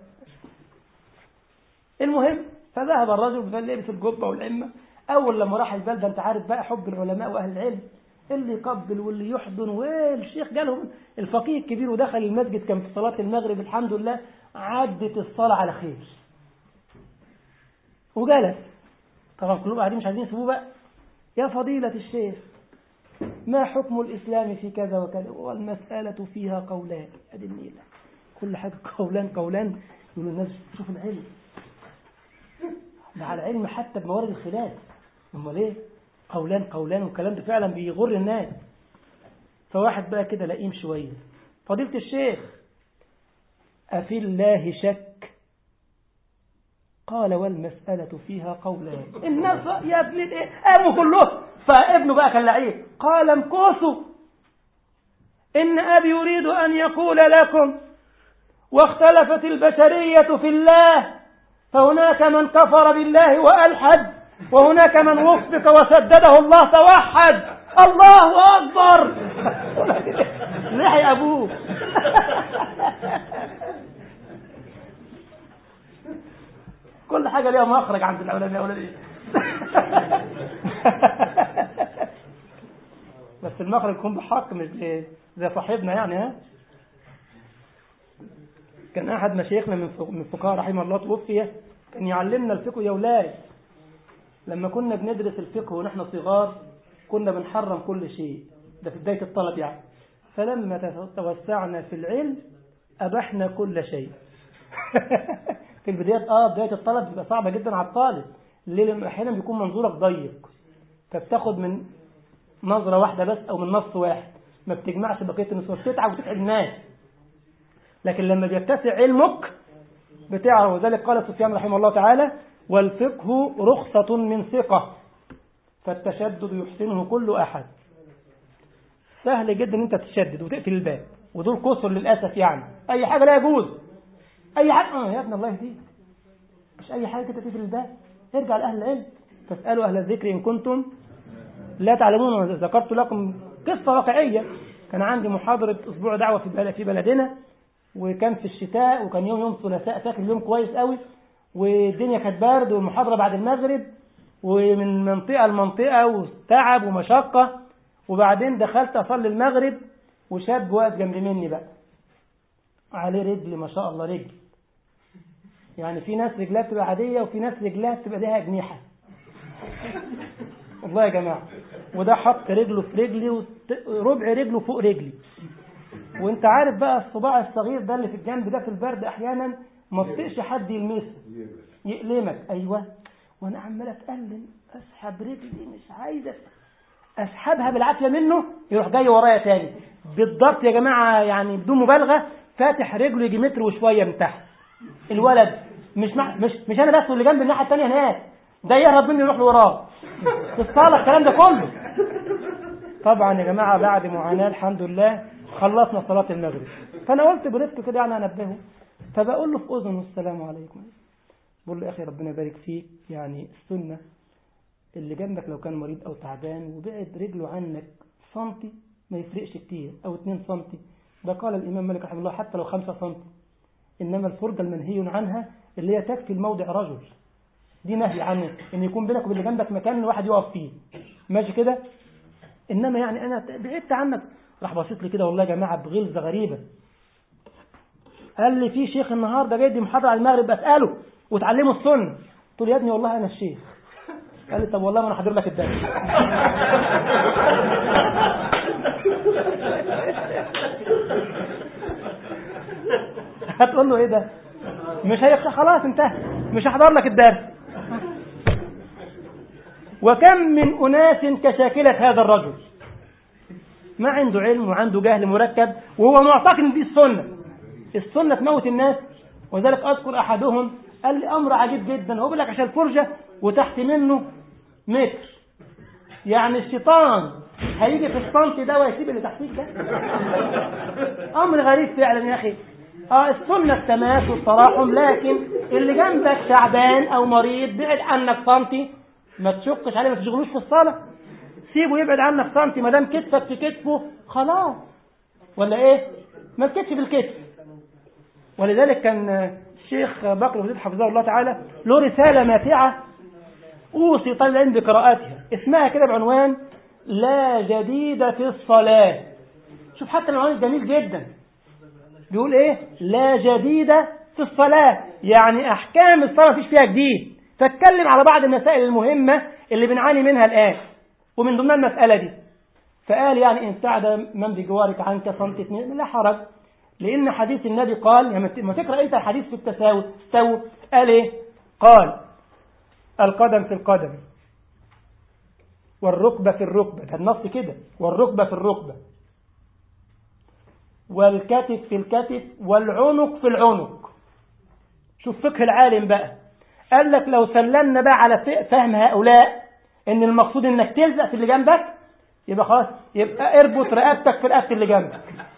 [SPEAKER 1] المهم فذهب الرجل فقال لبس الجبه والعمه اول لما راح البلده انت عارف بقى حب العلماء واهل العلم اللي يقبل واللي يحضن والشيخ جالهم الفقيه الكبير ودخل المسجد كان في صلاه المغرب الحمد لله عدت الصلاه على خير وجلس طبعا كلهم قاعدين مش عايزين يسيبوه بقى يا فضيلة الشيخ ما حكم الإسلام في كذا وكذا والمسألة فيها قولان أدي النيلة كل حاجة قولان قولان يقول الناس شوف العلم مع العلم حتى بموارد الخلاف امال ايه قولان قولان والكلام ده فعلا بيغر الناس فواحد بقى كده لئيم شوية فضيلة الشيخ أفي الله شك قال والمسألة فيها قولان الناس يا ابن الايه قاموا كلهم فابنه بقى كان لعيب قال امكثوا إن أبي يريد أن يقول لكم واختلفت البشرية في الله فهناك من كفر بالله وألحد وهناك من وفق وسدده الله توحد الله أكبر لحي أبوه كل حاجة ليها مخرج عند العلماء ولا ايه بس المخرج يكون بحق مش زي زي صاحبنا يعني ها كان احد مشايخنا من من الفقهاء رحمه الله توفي كان يعلمنا الفقه يا اولاد لما كنا بندرس الفقه ونحن صغار كنا بنحرم كل شيء ده في بداية الطلب يعني فلما توسعنا في العلم أبحنا كل شيء في البداية اه بداية الطلب بتبقى صعبة جدا على الطالب ليه لأن أحيانا بيكون منظورك ضيق فبتاخد من نظرة واحدة بس أو من نص واحد ما بتجمعش بقية النصوص بتتعب وتتعب الناس لكن لما بيتسع علمك بتعرف وذلك قال سفيان رحمه الله تعالى والفقه رخصة من ثقة فالتشدد يحسنه كل أحد سهل جدا ان انت تشدد وتقفل الباب ودول كسر للأسف يعني أي حاجة لا يجوز أي حاجة آه يا ابن الله يهديك مش أي حاجة كده تقفل الباب ارجع لأهل العلم فاسألوا أهل الذكر إن كنتم لا تعلمون ذكرت لكم قصة واقعية كان عندي محاضرة أسبوع دعوة في في بلدنا وكان في الشتاء وكان يوم يوم ثلاثاء فاكر اليوم كويس قوي والدنيا كانت برد والمحاضرة بعد المغرب ومن منطقة لمنطقة وتعب ومشقة وبعدين دخلت أصلي المغرب وشاب واقف جنب مني بقى عليه رجل ما شاء الله رجل يعني في ناس رجلها بتبقى عادية وفي ناس رجلها بتبقى ليها أجنحة والله يا جماعة وده حط رجله في رجلي وربع رجله فوق رجلي وانت عارف بقى الصباع الصغير ده اللي في الجنب ده في البرد احيانا ما تطيقش حد يلمسه يألمك ايوه وانا عمال اتألم اسحب رجلي مش عايزة اسحبها بالعافية منه يروح جاي ورايا تاني بالضبط يا جماعة يعني بدون مبالغة فاتح رجله يجي متر وشوية من تحت الولد مش مع مش مش انا بس واللي جنب الناحية التانية هناك ده يهرب مني يروح لوراه في الصالة الكلام ده كله طبعا يا جماعة بعد معاناة الحمد لله خلصنا صلاة المغرب فأنا قلت برفق كده يعني أنبهه فبقول له في أذنه السلام عليكم بقول له يا أخي ربنا يبارك فيك يعني السنة اللي جنبك لو كان مريض أو تعبان وبعد رجله عنك سنتي ما يفرقش كتير أو اتنين سنتي ده قال الإمام مالك رحمه الله حتى لو خمسة سنتي إنما الفرجة المنهي عنها اللي هي تكفي الموضع رجل دي نهي عنه إن يكون بينك وبين اللي جنبك مكان الواحد يقف فيه ماشي كده إنما يعني أنا بعدت عنك راح بصيت لي كده والله يا جماعة بغلظة غريبة قال لي في شيخ النهارده جاي دي محاضرة على المغرب بسأله وتعلمه السنة قلت له يا ابني والله أنا الشيخ قال لي طب والله ما أنا حاضر لك الدرس هتقول له ايه ده مش هيخشى خلاص انتهى مش هحضر لك الدرس وكم من أناس كشاكلة هذا الرجل ما عنده علم وعنده جهل مركب وهو معتقد ان دي السنة السنة تموت الناس وذلك أذكر أحدهم قال لي أمر عجيب جدا هو بيقول لك عشان الفرجة وتحت منه متر يعني الشيطان هيجي في الصمت ده ويسيب اللي تحتيك ده أمر غريب فعلا يا أخي اه السنة التماس والتراحم لكن اللي جنبك تعبان أو مريض بعد عنك سنتي ما تشقش عليه ما تشغلوش في الصلاة سيبه يبعد عنك سنتي ما دام كتفك في كتفه خلاص ولا ايه ما الكتف بالكتف ولذلك كان الشيخ بكر وزيد حفظه الله تعالى له رسالة ماتعة أوصي طالب العلم بقراءتها اسمها كده بعنوان لا جديد في الصلاة شوف حتى العنوان جميل جدا بيقول ايه لا جديد في الصلاة يعني أحكام الصلاة مفيش فيها جديد فاتكلم على بعض المسائل المهمة اللي بنعاني منها الآن ومن ضمنها المسألة دي فقال يعني إن سعد من بجوارك عنك صمت اثنين لا حرج لأن حديث النبي قال يعني ما تقرأ أنت الحديث في التساوي استوى قال إيه قال القدم في القدم والركبة في الركبة ده النص كده والركبة في الركبة والكتف في الكتف والعنق في العنق شوف فقه العالم بقى قال لك لو سلمنا بقى على فهم هؤلاء ان المقصود انك تلزق في اللي جنبك يبقى خلاص يبقى اربط رقبتك في رقبه اللي جنبك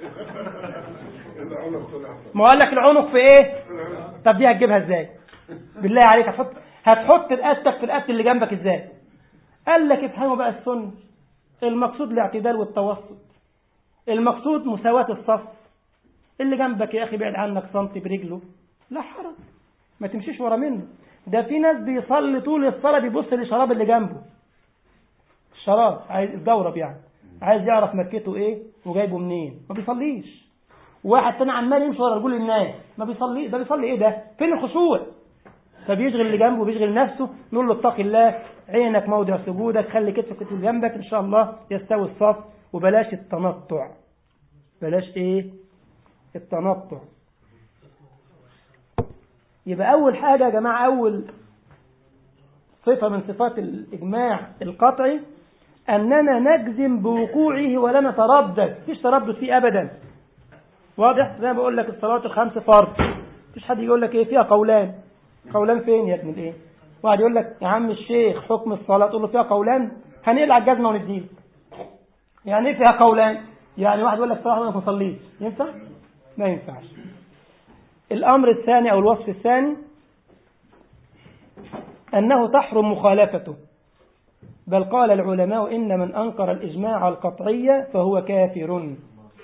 [SPEAKER 1] ما قال لك العنق في ايه طب دي هتجيبها ازاي بالله عليك هتحط هتحط رقبتك في رقبه اللي جنبك ازاي قال لك افهموا بقى السنه المقصود الاعتدال والتوسط المقصود مساواة الصف اللي جنبك يا أخي بعد عنك سنتي برجله لا حرج ما تمشيش ورا منه ده في ناس بيصلي طول الصلاة بيبص للشراب اللي جنبه الشراب عايز الجورب يعني عايز يعرف ماركته ايه وجايبه منين ما بيصليش واحد تاني عمال يمشي ورا رجول الناس ما بيصلي ده بيصلي ايه ده فين الخشوع فبيشغل اللي جنبه وبيشغل نفسه نقول له اتق الله عينك موضع سجودك خلي كتفك كتف جنبك ان شاء الله يستوي الصف وبلاش التنطع بلاش ايه التنطع يبقى اول حاجة يا جماعة اول صفة من صفات الاجماع القطعي اننا نجزم بوقوعه ولا نتردد مفيش تردد فيه ابدا واضح زي ما بقول لك الصلوات الخمس فرض مفيش حد يقول لك ايه فيها قولان قولان فين يا ابن الايه واحد يقول لك يا عم الشيخ حكم الصلاة تقول له فيها قولان هنقلع الجزمة ونديله يعني ايه فيها قولان يعني واحد يقول لك صراحة ما بصليش ينفع ما ينفعش الأمر الثاني أو الوصف الثاني أنه تحرم مخالفته بل قال العلماء إن من أنكر الإجماع القطعية فهو كافر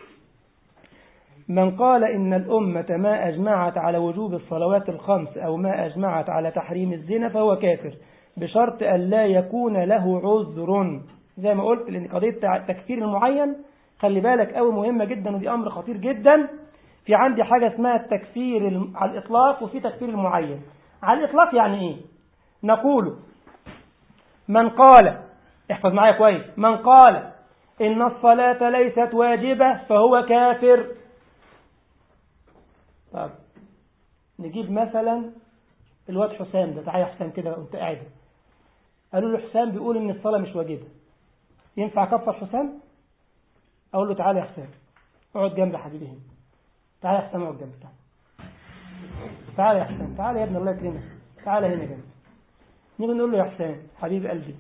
[SPEAKER 1] من قال إن الأمة ما أجمعت على وجوب الصلوات الخمس أو ما أجمعت على تحريم الزنا فهو كافر بشرط أن لا يكون له عذر زي ما قلت لأن قضية تكفير المعين خلي بالك قوي مهمة جدا ودي أمر خطير جدا في عندي حاجة اسمها التكفير على الإطلاق وفي تكفير المعين على الإطلاق يعني إيه نقول من قال احفظ معايا كويس من قال إن الصلاة ليست واجبة فهو كافر طب نجيب مثلا الواد حسام ده تعالى حسام كده وانت قاعد قالوا له حسام بيقول ان الصلاة مش واجبة ينفع كفر حسام اقول له تعالى يا حسام اقعد جنب حبيبي هنا تعالى يا حسام اقعد جنبي تعالى تعالى يا حسام تعالى يا ابن الله يكرمك تعالى هنا جنبي نيجي نقول له يا حسام حبيب قلبي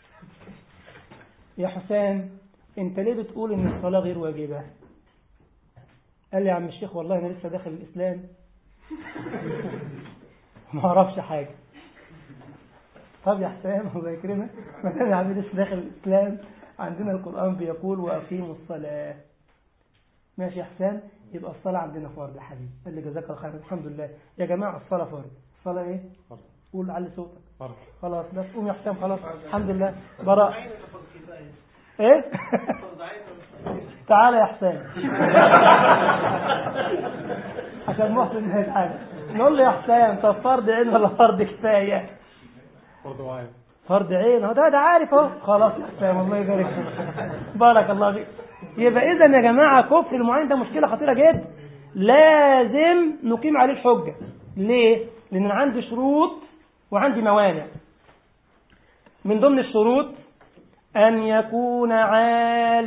[SPEAKER 1] يا حسام انت ليه بتقول ان الصلاة غير واجبة قال لي يا عم الشيخ والله انا لسه داخل الاسلام ما اعرفش حاجة طب يا حسام الله يكرمك ما دام يا عم لسه داخل الاسلام عندنا القرآن بيقول وأقيموا الصلاة ماشي يا حسام يبقى الصلاة عندنا فرض يا حبيبي قال لي جزاك الله خير الحمد لله يا جماعة الصلاة فرض الصلاة ايه فرض قول علي صوتك فرض خلاص بس قوم يا حسام خلاص الحمد لله براء ايه تعالى يا حسام عشان محسن ما يزعل نقول له يا حسام طب فرض عين ولا فرض كفايه
[SPEAKER 4] فرض وعين
[SPEAKER 1] فرض عين هو ده ده عارف اهو خلاص يا حسام الله يبارك فيك بارك الله فيك يبقى اذا يا جماعه كفر المعين ده مشكله خطيره جدا لازم نقيم عليه الحجه ليه لان عندي شروط وعندي موانع من ضمن الشروط أن يكون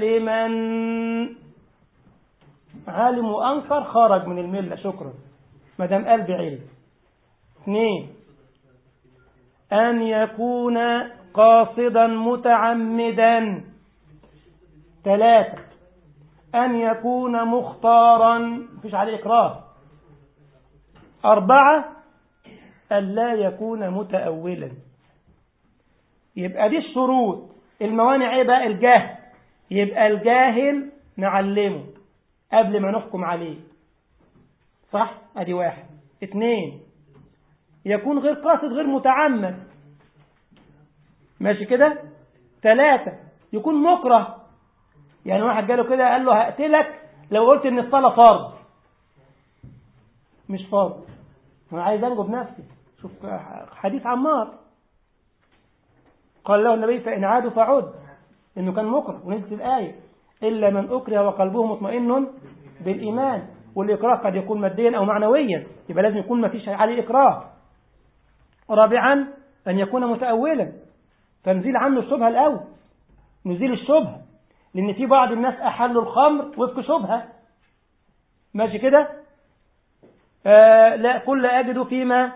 [SPEAKER 1] عالما عالم وأنكر خرج من الملة شكرا ما دام قال بعلم اثنين أن يكون قاصدا متعمدا ثلاثة أن يكون مختارا مفيش عليه إكراه أربعة ألا يكون متأولا يبقى دي الشروط الموانع ايه بقى الجهل يبقى الجاهل نعلمه قبل ما نحكم عليه صح ادي واحد اثنين يكون غير قاصد غير متعمد ماشي كده ثلاثة يكون مكره يعني واحد جاله كده قال له هقتلك لو قلت ان الصلاة فرض مش فرض انا عايز انجو بنفسي شوف حديث عمار قال له النبي فإن عادوا فعد إنه كان مكره ونزلت الآية إلا من أكره وقلبه مطمئن بالإيمان والإكراه قد يكون ماديا أو معنويا يبقى لازم يكون ما فيش عليه إكراه رابعا أن يكون متأولا فنزيل عنه الشبهة الأول نزيل الشبهة لأن في بعض الناس أحلوا الخمر وفق شبهة ماشي كده آه لا كل أجد فيما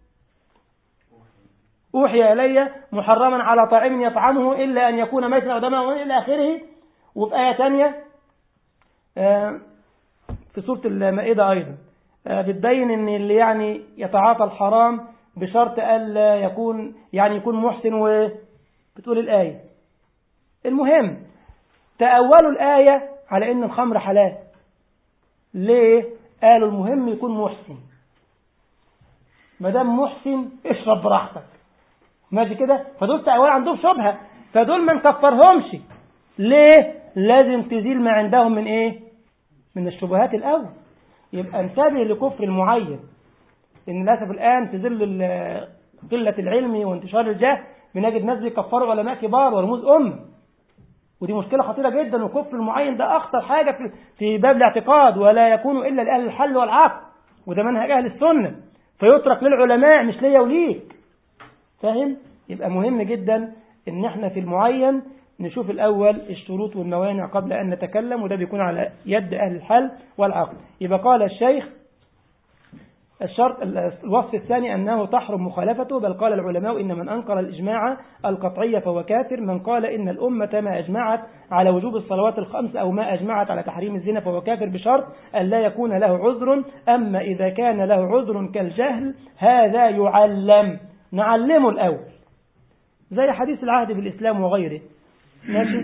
[SPEAKER 1] أوحي إلي محرما على طاعم يطعمه إلا أن يكون ميتا أو دما إلى آخره وفي آية ثانية آه في سورة المائدة أيضا آه بتبين أن اللي يعني يتعاطى الحرام بشرط ألا يكون يعني يكون محسن وبتقول الآية المهم تأولوا الآية على أن الخمر حلال ليه؟ قالوا المهم يكون محسن ما دام محسن اشرب براحتك ماشي كده فدول تأويل عندهم شبهة فدول ما نكفرهمش ليه؟ لازم تزيل ما عندهم من ايه؟ من الشبهات الأول يبقى انتبه لكفر المعين لأن للأسف الآن في ظل قلة العلم وانتشار الجهل بنجد ناس بيكفروا علماء كبار ورموز أم ودي مشكلة خطيرة جدا وكفر المعين ده أخطر حاجة في, في باب الاعتقاد ولا يكون إلا لأهل الحل والعقل وده منهج أهل السنة فيترك للعلماء مش ليا وليك فاهم؟ يبقى مهم جدا إن احنا في المعين نشوف الأول الشروط والموانع قبل أن نتكلم وده بيكون على يد أهل الحل والعقل يبقى قال الشيخ الشرط الوصف الثاني أنه تحرم مخالفته بل قال العلماء إن من أنكر الإجماع القطعي فهو كافر من قال إن الأمة ما أجمعت على وجوب الصلوات الخمس أو ما أجمعت على تحريم الزنا فهو كافر بشرط أن لا يكون له عذر أما إذا كان له عذر كالجهل هذا يعلم نعلمه الأول زي حديث العهد بالإسلام وغيره ماشي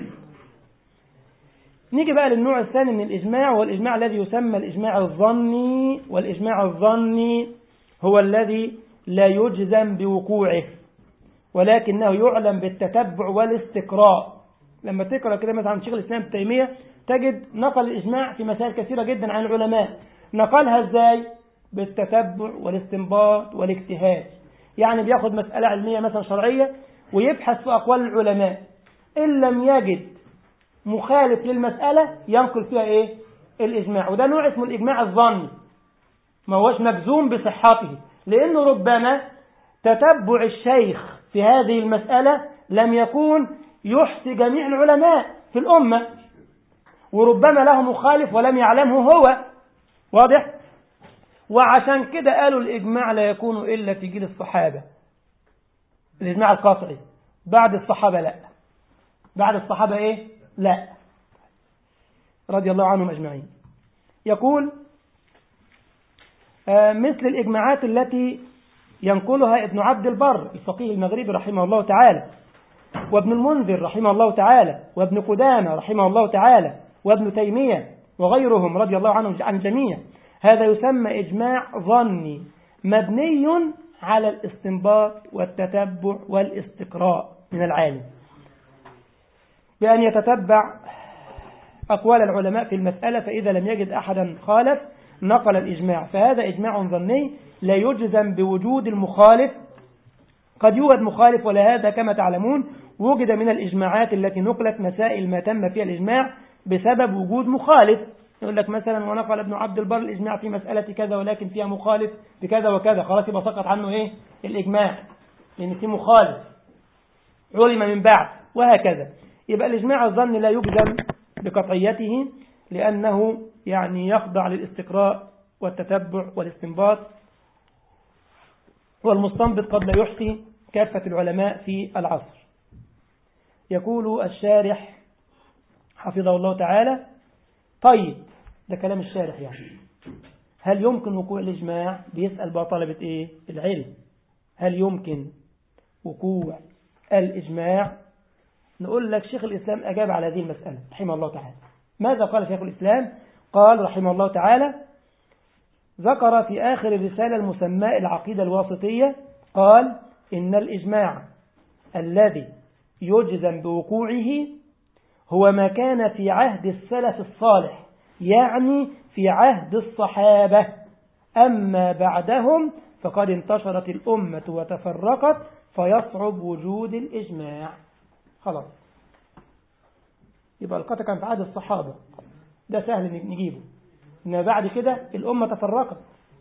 [SPEAKER 1] نيجي بقى للنوع الثاني من الإجماع والإجماع الذي يسمى الإجماع الظني والإجماع الظني هو الذي لا يجزم بوقوعه ولكنه يعلم بالتتبع والاستقراء لما تقرأ كده مثلا عن شيخ الإسلام ابن تيمية تجد نقل الإجماع في مسائل كثيرة جدا عن العلماء نقلها إزاي بالتتبع والاستنباط والاجتهاد يعني بياخد مسألة علمية مثلا شرعية ويبحث في أقوال العلماء إن لم يجد مخالف للمسألة ينقل فيها إيه الإجماع وده نوع اسمه الإجماع الظني ما هوش مجزوم بصحته لأنه ربما تتبع الشيخ في هذه المسألة لم يكون يحصي جميع العلماء في الأمة وربما له مخالف ولم يعلمه هو واضح وعشان كده قالوا الإجماع لا يكون إلا في جيل الصحابة الإجماع القاطعي بعد الصحابة لا بعد الصحابة إيه لا رضي الله عنهم أجمعين يقول آه مثل الإجماعات التي ينقلها ابن عبد البر الفقيه المغربي رحمه الله تعالى وابن المنذر رحمه الله تعالى وابن قدامة رحمه الله تعالى وابن تيمية وغيرهم رضي الله عنهم عن جميع هذا يسمى إجماع ظني مبني على الاستنباط والتتبع والاستقراء من العالم بأن يتتبع أقوال العلماء في المسألة فإذا لم يجد أحدا خالف نقل الإجماع فهذا إجماع ظني لا يجزم بوجود المخالف قد يوجد مخالف ولهذا كما تعلمون وجد من الإجماعات التي نقلت مسائل ما تم فيها الإجماع بسبب وجود مخالف يقول لك مثلا ونقل ابن عبد البر الإجماع في مسألة كذا ولكن فيها مخالف بكذا وكذا خلاص يبقى سقط عنه إيه الإجماع لأن في مخالف علم من بعد وهكذا يبقى الإجماع الظن لا يجزم بقطعيته لأنه يعني يخضع للاستقراء والتتبع والاستنباط والمستنبط قد لا يحصي كافة العلماء في العصر يقول الشارح حفظه الله تعالى طيب ده كلام الشارح يعني هل يمكن وقوع الإجماع بيسأل بقى طلبة إيه العلم هل يمكن وقوع الإجماع نقول لك شيخ الإسلام أجاب على هذه المسألة رحمه الله تعالى ماذا قال شيخ الإسلام قال رحمه الله تعالى ذكر في آخر الرسالة المسماء العقيدة الواسطية قال إن الإجماع الذي يجزم بوقوعه هو ما كان في عهد السلف الصالح يعني في عهد الصحابة أما بعدهم فقد انتشرت الأمة وتفرقت فيصعب وجود الإجماع خلاص يبقى القطع كان في عهد الصحابة ده سهل نجيبه إن بعد كده الأمة تفرقت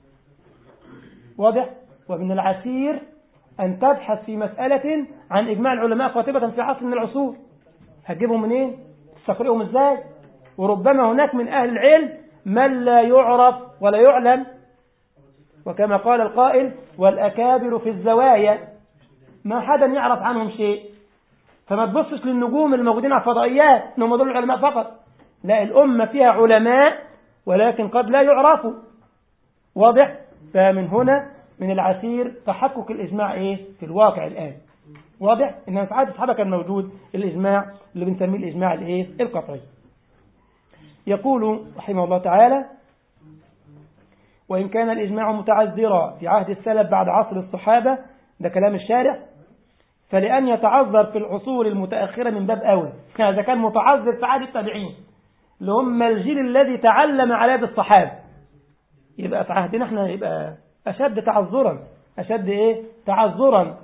[SPEAKER 1] واضح ومن العسير أن تبحث في مسألة عن إجماع العلماء قاطبة في عصر من العصور هتجيبهم منين تستقرئهم إزاي وربما هناك من أهل العلم من لا يعرف ولا يعلم وكما قال القائل والأكابر في الزوايا ما حدا يعرف عنهم شيء فما تبصش للنجوم الموجودين على الفضائيات انهم دول العلماء فقط لا الأمة فيها علماء ولكن قد لا يعرفوا واضح فمن هنا من العسير تحقق الإجماع إيه في الواقع الآن واضح إن في عهد الصحابة كان موجود الإجماع اللي بنسميه الإجماع الإيه القطعي يقول رحمه الله تعالى وإن كان الإجماع متعذرا في عهد السلف بعد عصر الصحابة ده كلام الشارع فلأن يتعذر في العصور المتأخرة من باب أول إذا كان متعذر في عهد التابعين اللي هم الجيل الذي تعلم على يد الصحابة يبقى في عهدنا احنا يبقى أشد تعذرا أشد إيه تعذرا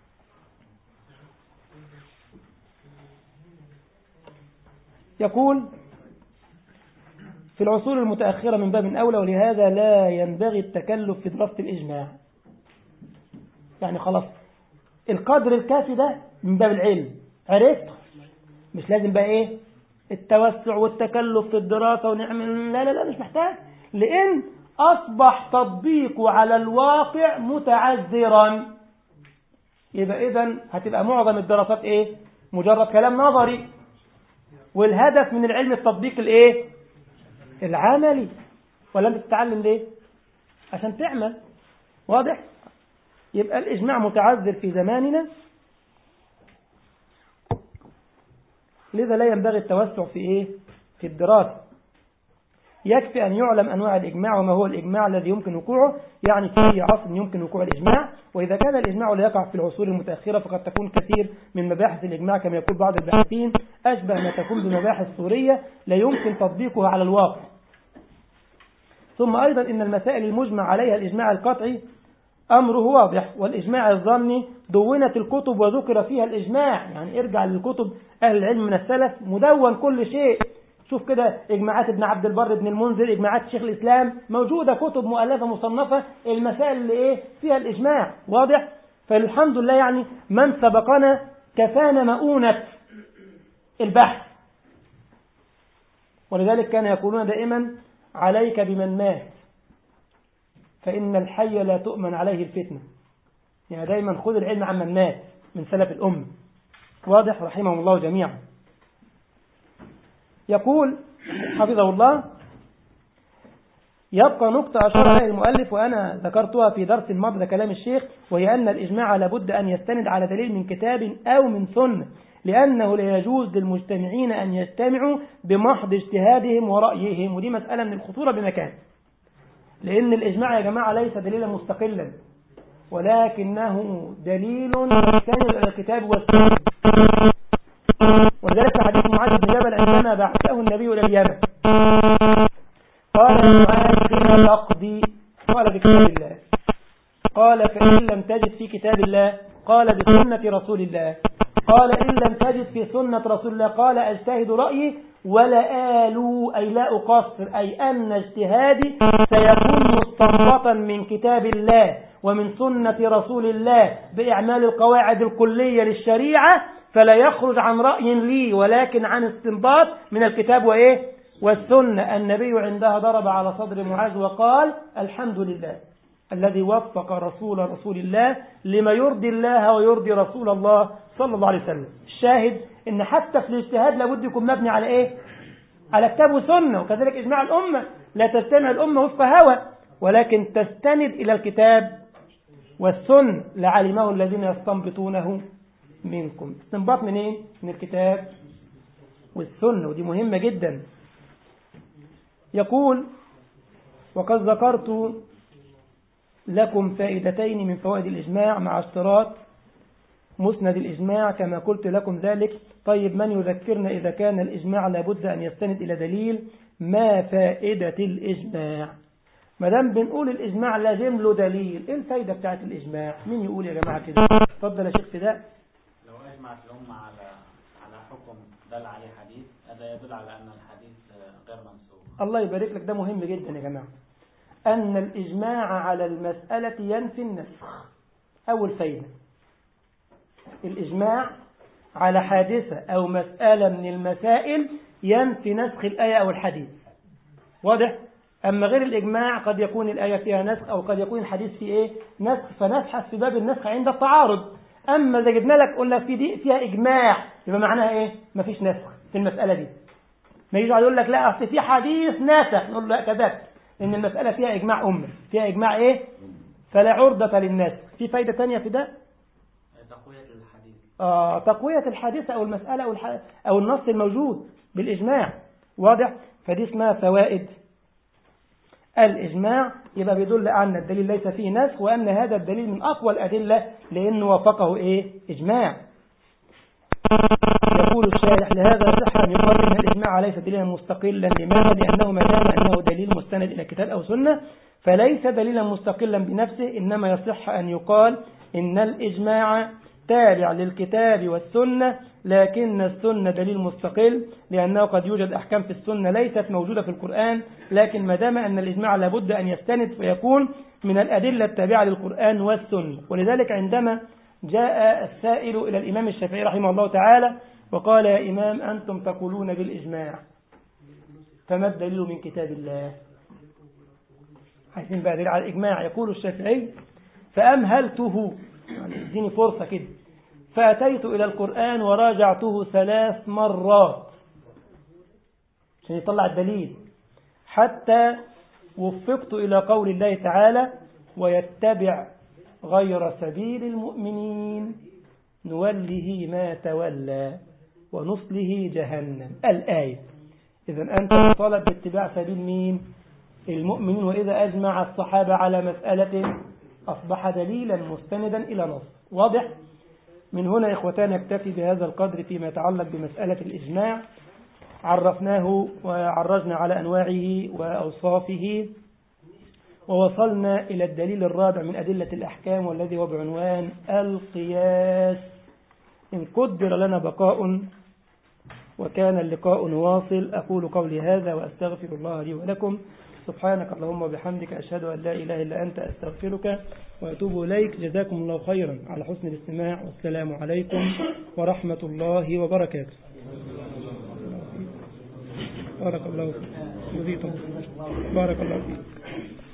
[SPEAKER 1] يقول في العصور المتأخرة من باب أولى ولهذا لا ينبغي التكلف في دراسة الإجماع يعني خلاص القدر الكافي ده من باب العلم عرفت مش لازم بقى ايه التوسع والتكلف في الدراسة ونعمل لا لا لا مش محتاج لأن أصبح تطبيقه على الواقع متعذرا يبقى إذا هتبقى معظم الدراسات إيه مجرد كلام نظري والهدف من العلم التطبيق الإيه العملي ولا أنت تتعلم ليه عشان تعمل واضح يبقى الإجماع متعذر في زماننا لذا لا ينبغي التوسع في إيه في الدراسة يكفي أن يعلم أنواع الإجماع وما هو الإجماع الذي يمكن وقوعه يعني في أي عصر يمكن وقوع الإجماع وإذا كان الإجماع لا يقع في العصور المتأخرة فقد تكون كثير من مباحث الإجماع كما يقول بعض الباحثين أشبه ما تكون بمباحث سورية لا يمكن تطبيقها على الواقع ثم أيضا إن المسائل المجمع عليها الإجماع القطعي أمره واضح والإجماع الظني دونت الكتب وذكر فيها الإجماع يعني ارجع للكتب أهل العلم من السلف مدون كل شيء شوف كده إجماعات ابن عبد البر ابن المنذر إجماعات شيخ الإسلام موجودة كتب مؤلفة مصنفة المسائل اللي إيه فيها الإجماع واضح فالحمد لله يعني من سبقنا كفانا مؤونة البحث ولذلك كان يقولون دائما عليك بمن مات فإن الحي لا تؤمن عليه الفتنة يعني دايما خذ العلم عن من مات من سلف الأم واضح رحمه الله جميعا يقول حفظه الله يبقى نقطة أشار إليها المؤلف وأنا ذكرتها في درس مضى كلام الشيخ وهي أن الإجماع لابد أن يستند على دليل من كتاب أو من سنة لأنه لا يجوز للمجتمعين أن يجتمعوا بمحض اجتهادهم ورأيهم ودي مسألة من الخطورة بمكان لأن الإجماع يا جماعة ليس دليلا مستقلا ولكنه دليل يستند إلى الكتاب والسنة ولذلك في حديث معاذ بن جبل عندما بعثه النبي إلى اليمن قال معاذ بما تقضي قال بكتاب الله قال فإن لم تجد في كتاب الله قال بسنة رسول الله قال إن لم تجد في سنة رسول الله قال أجتهد رأيي ولا آلوا أي لا أقصر أي أن اجتهادي سيكون مستنبطا من كتاب الله ومن سنة رسول الله بإعمال القواعد الكلية للشريعة فلا يخرج عن رأي لي ولكن عن استنباط من الكتاب وإيه والسنة النبي عندها ضرب على صدر معاذ وقال الحمد لله الذي وفق رسول رسول الله لما يرضي الله ويرضي رسول الله صلى الله عليه وسلم الشاهد ان حتى في الاجتهاد لابد يكون مبني على ايه على كتاب وسنة وكذلك اجماع الامة لا تجتمع الامة وفق هوى ولكن تستند الى الكتاب والسن لعلمه الذين يستنبطونه منكم استنباط من ايه من الكتاب والسنة ودي مهمة جدا يقول وقد ذكرت لكم فائدتين من فوائد الإجماع مع اشتراط مسند الإجماع كما قلت لكم ذلك طيب من يذكرنا إذا كان الإجماع لابد أن يستند إلى دليل ما فائدة الإجماع ما دام بنقول الإجماع لازم له دليل إيه الفايدة بتاعت الإجماع مين يقول يا جماعة كده اتفضل يا شيخ فداء
[SPEAKER 2] لو أجمعت الأمة على على حكم دل عليه حديث هذا يدل على أن الحديث غير منسوخ
[SPEAKER 1] الله يبارك لك ده مهم جدا يا جماعة أن الإجماع على المسألة ينفي النسخ أول فايدة الإجماع على حادثة أو مسألة من المسائل ينفي نسخ الآية أو الحديث واضح؟ أما غير الإجماع قد يكون الآية فيها نسخ أو قد يكون الحديث فيه إيه؟ نسخ فنبحث في باب النسخ عند التعارض أما إذا جبنا لك قلنا في دي فيها إجماع يبقى معناها إيه؟ مفيش نسخ في المسألة دي ما يجي يقول لك لا أصل في حديث ناسخ نقول له لا كذبت إن المسألة فيها إجماع أمة فيها إجماع إيه؟ فلا عرضة للناس في فايدة تانية في ده؟
[SPEAKER 2] تقوية الحديث
[SPEAKER 1] آه تقوية الحادثة أو المسألة أو, الح... أو النص الموجود بالإجماع واضح فدي اسمها فوائد الإجماع يبقى بيدل أن الدليل ليس فيه نسخ وأن هذا الدليل من أقوى الأدلة لأنه وافقه إيه إجماع يقول الشارح لهذا صح أن يقال أن الإجماع ليس دليلا مستقلا لماذا؟ لأنه ما دام أنه دليل مستند إلى كتاب أو سنة فليس دليلا مستقلا بنفسه إنما يصح أن يقال إن الإجماع تابع للكتاب والسنة لكن السنة دليل مستقل لأنه قد يوجد أحكام في السنة ليست موجودة في القرآن لكن ما دام أن الإجماع لابد أن يستند فيكون من الأدلة التابعة للقرآن والسنة ولذلك عندما جاء السائل إلى الإمام الشافعي رحمه الله تعالى وقال يا إمام أنتم تقولون بالإجماع فما الدليل من كتاب الله عايزين بقى دليل على الإجماع يقول الشافعي فأمهلته يعني اديني فرصة كده فأتيت إلى القرآن وراجعته ثلاث مرات عشان يطلع الدليل حتى وفقت إلى قول الله تعالى ويتبع غير سبيل المؤمنين نوله ما تولى ونصله جهنم الآية إذا أنت مطالب باتباع سبيل مين المؤمنين وإذا أجمع الصحابة على مسألة أصبح دليلا مستندا إلى نص واضح من هنا إخوتان نكتفي بهذا القدر فيما يتعلق بمسألة الإجماع عرفناه وعرجنا على أنواعه وأوصافه ووصلنا إلى الدليل الرابع من أدلة الأحكام والذي هو بعنوان القياس إن قدر لنا بقاء وكان اللقاء واصل أقول قولي هذا وأستغفر الله لي ولكم سبحانك اللهم وبحمدك أشهد أن لا إله إلا أنت أستغفرك وأتوب إليك جزاكم الله خيرا على حسن الاستماع والسلام عليكم ورحمة الله وبركاته بارك الله فيك بارك الله فيك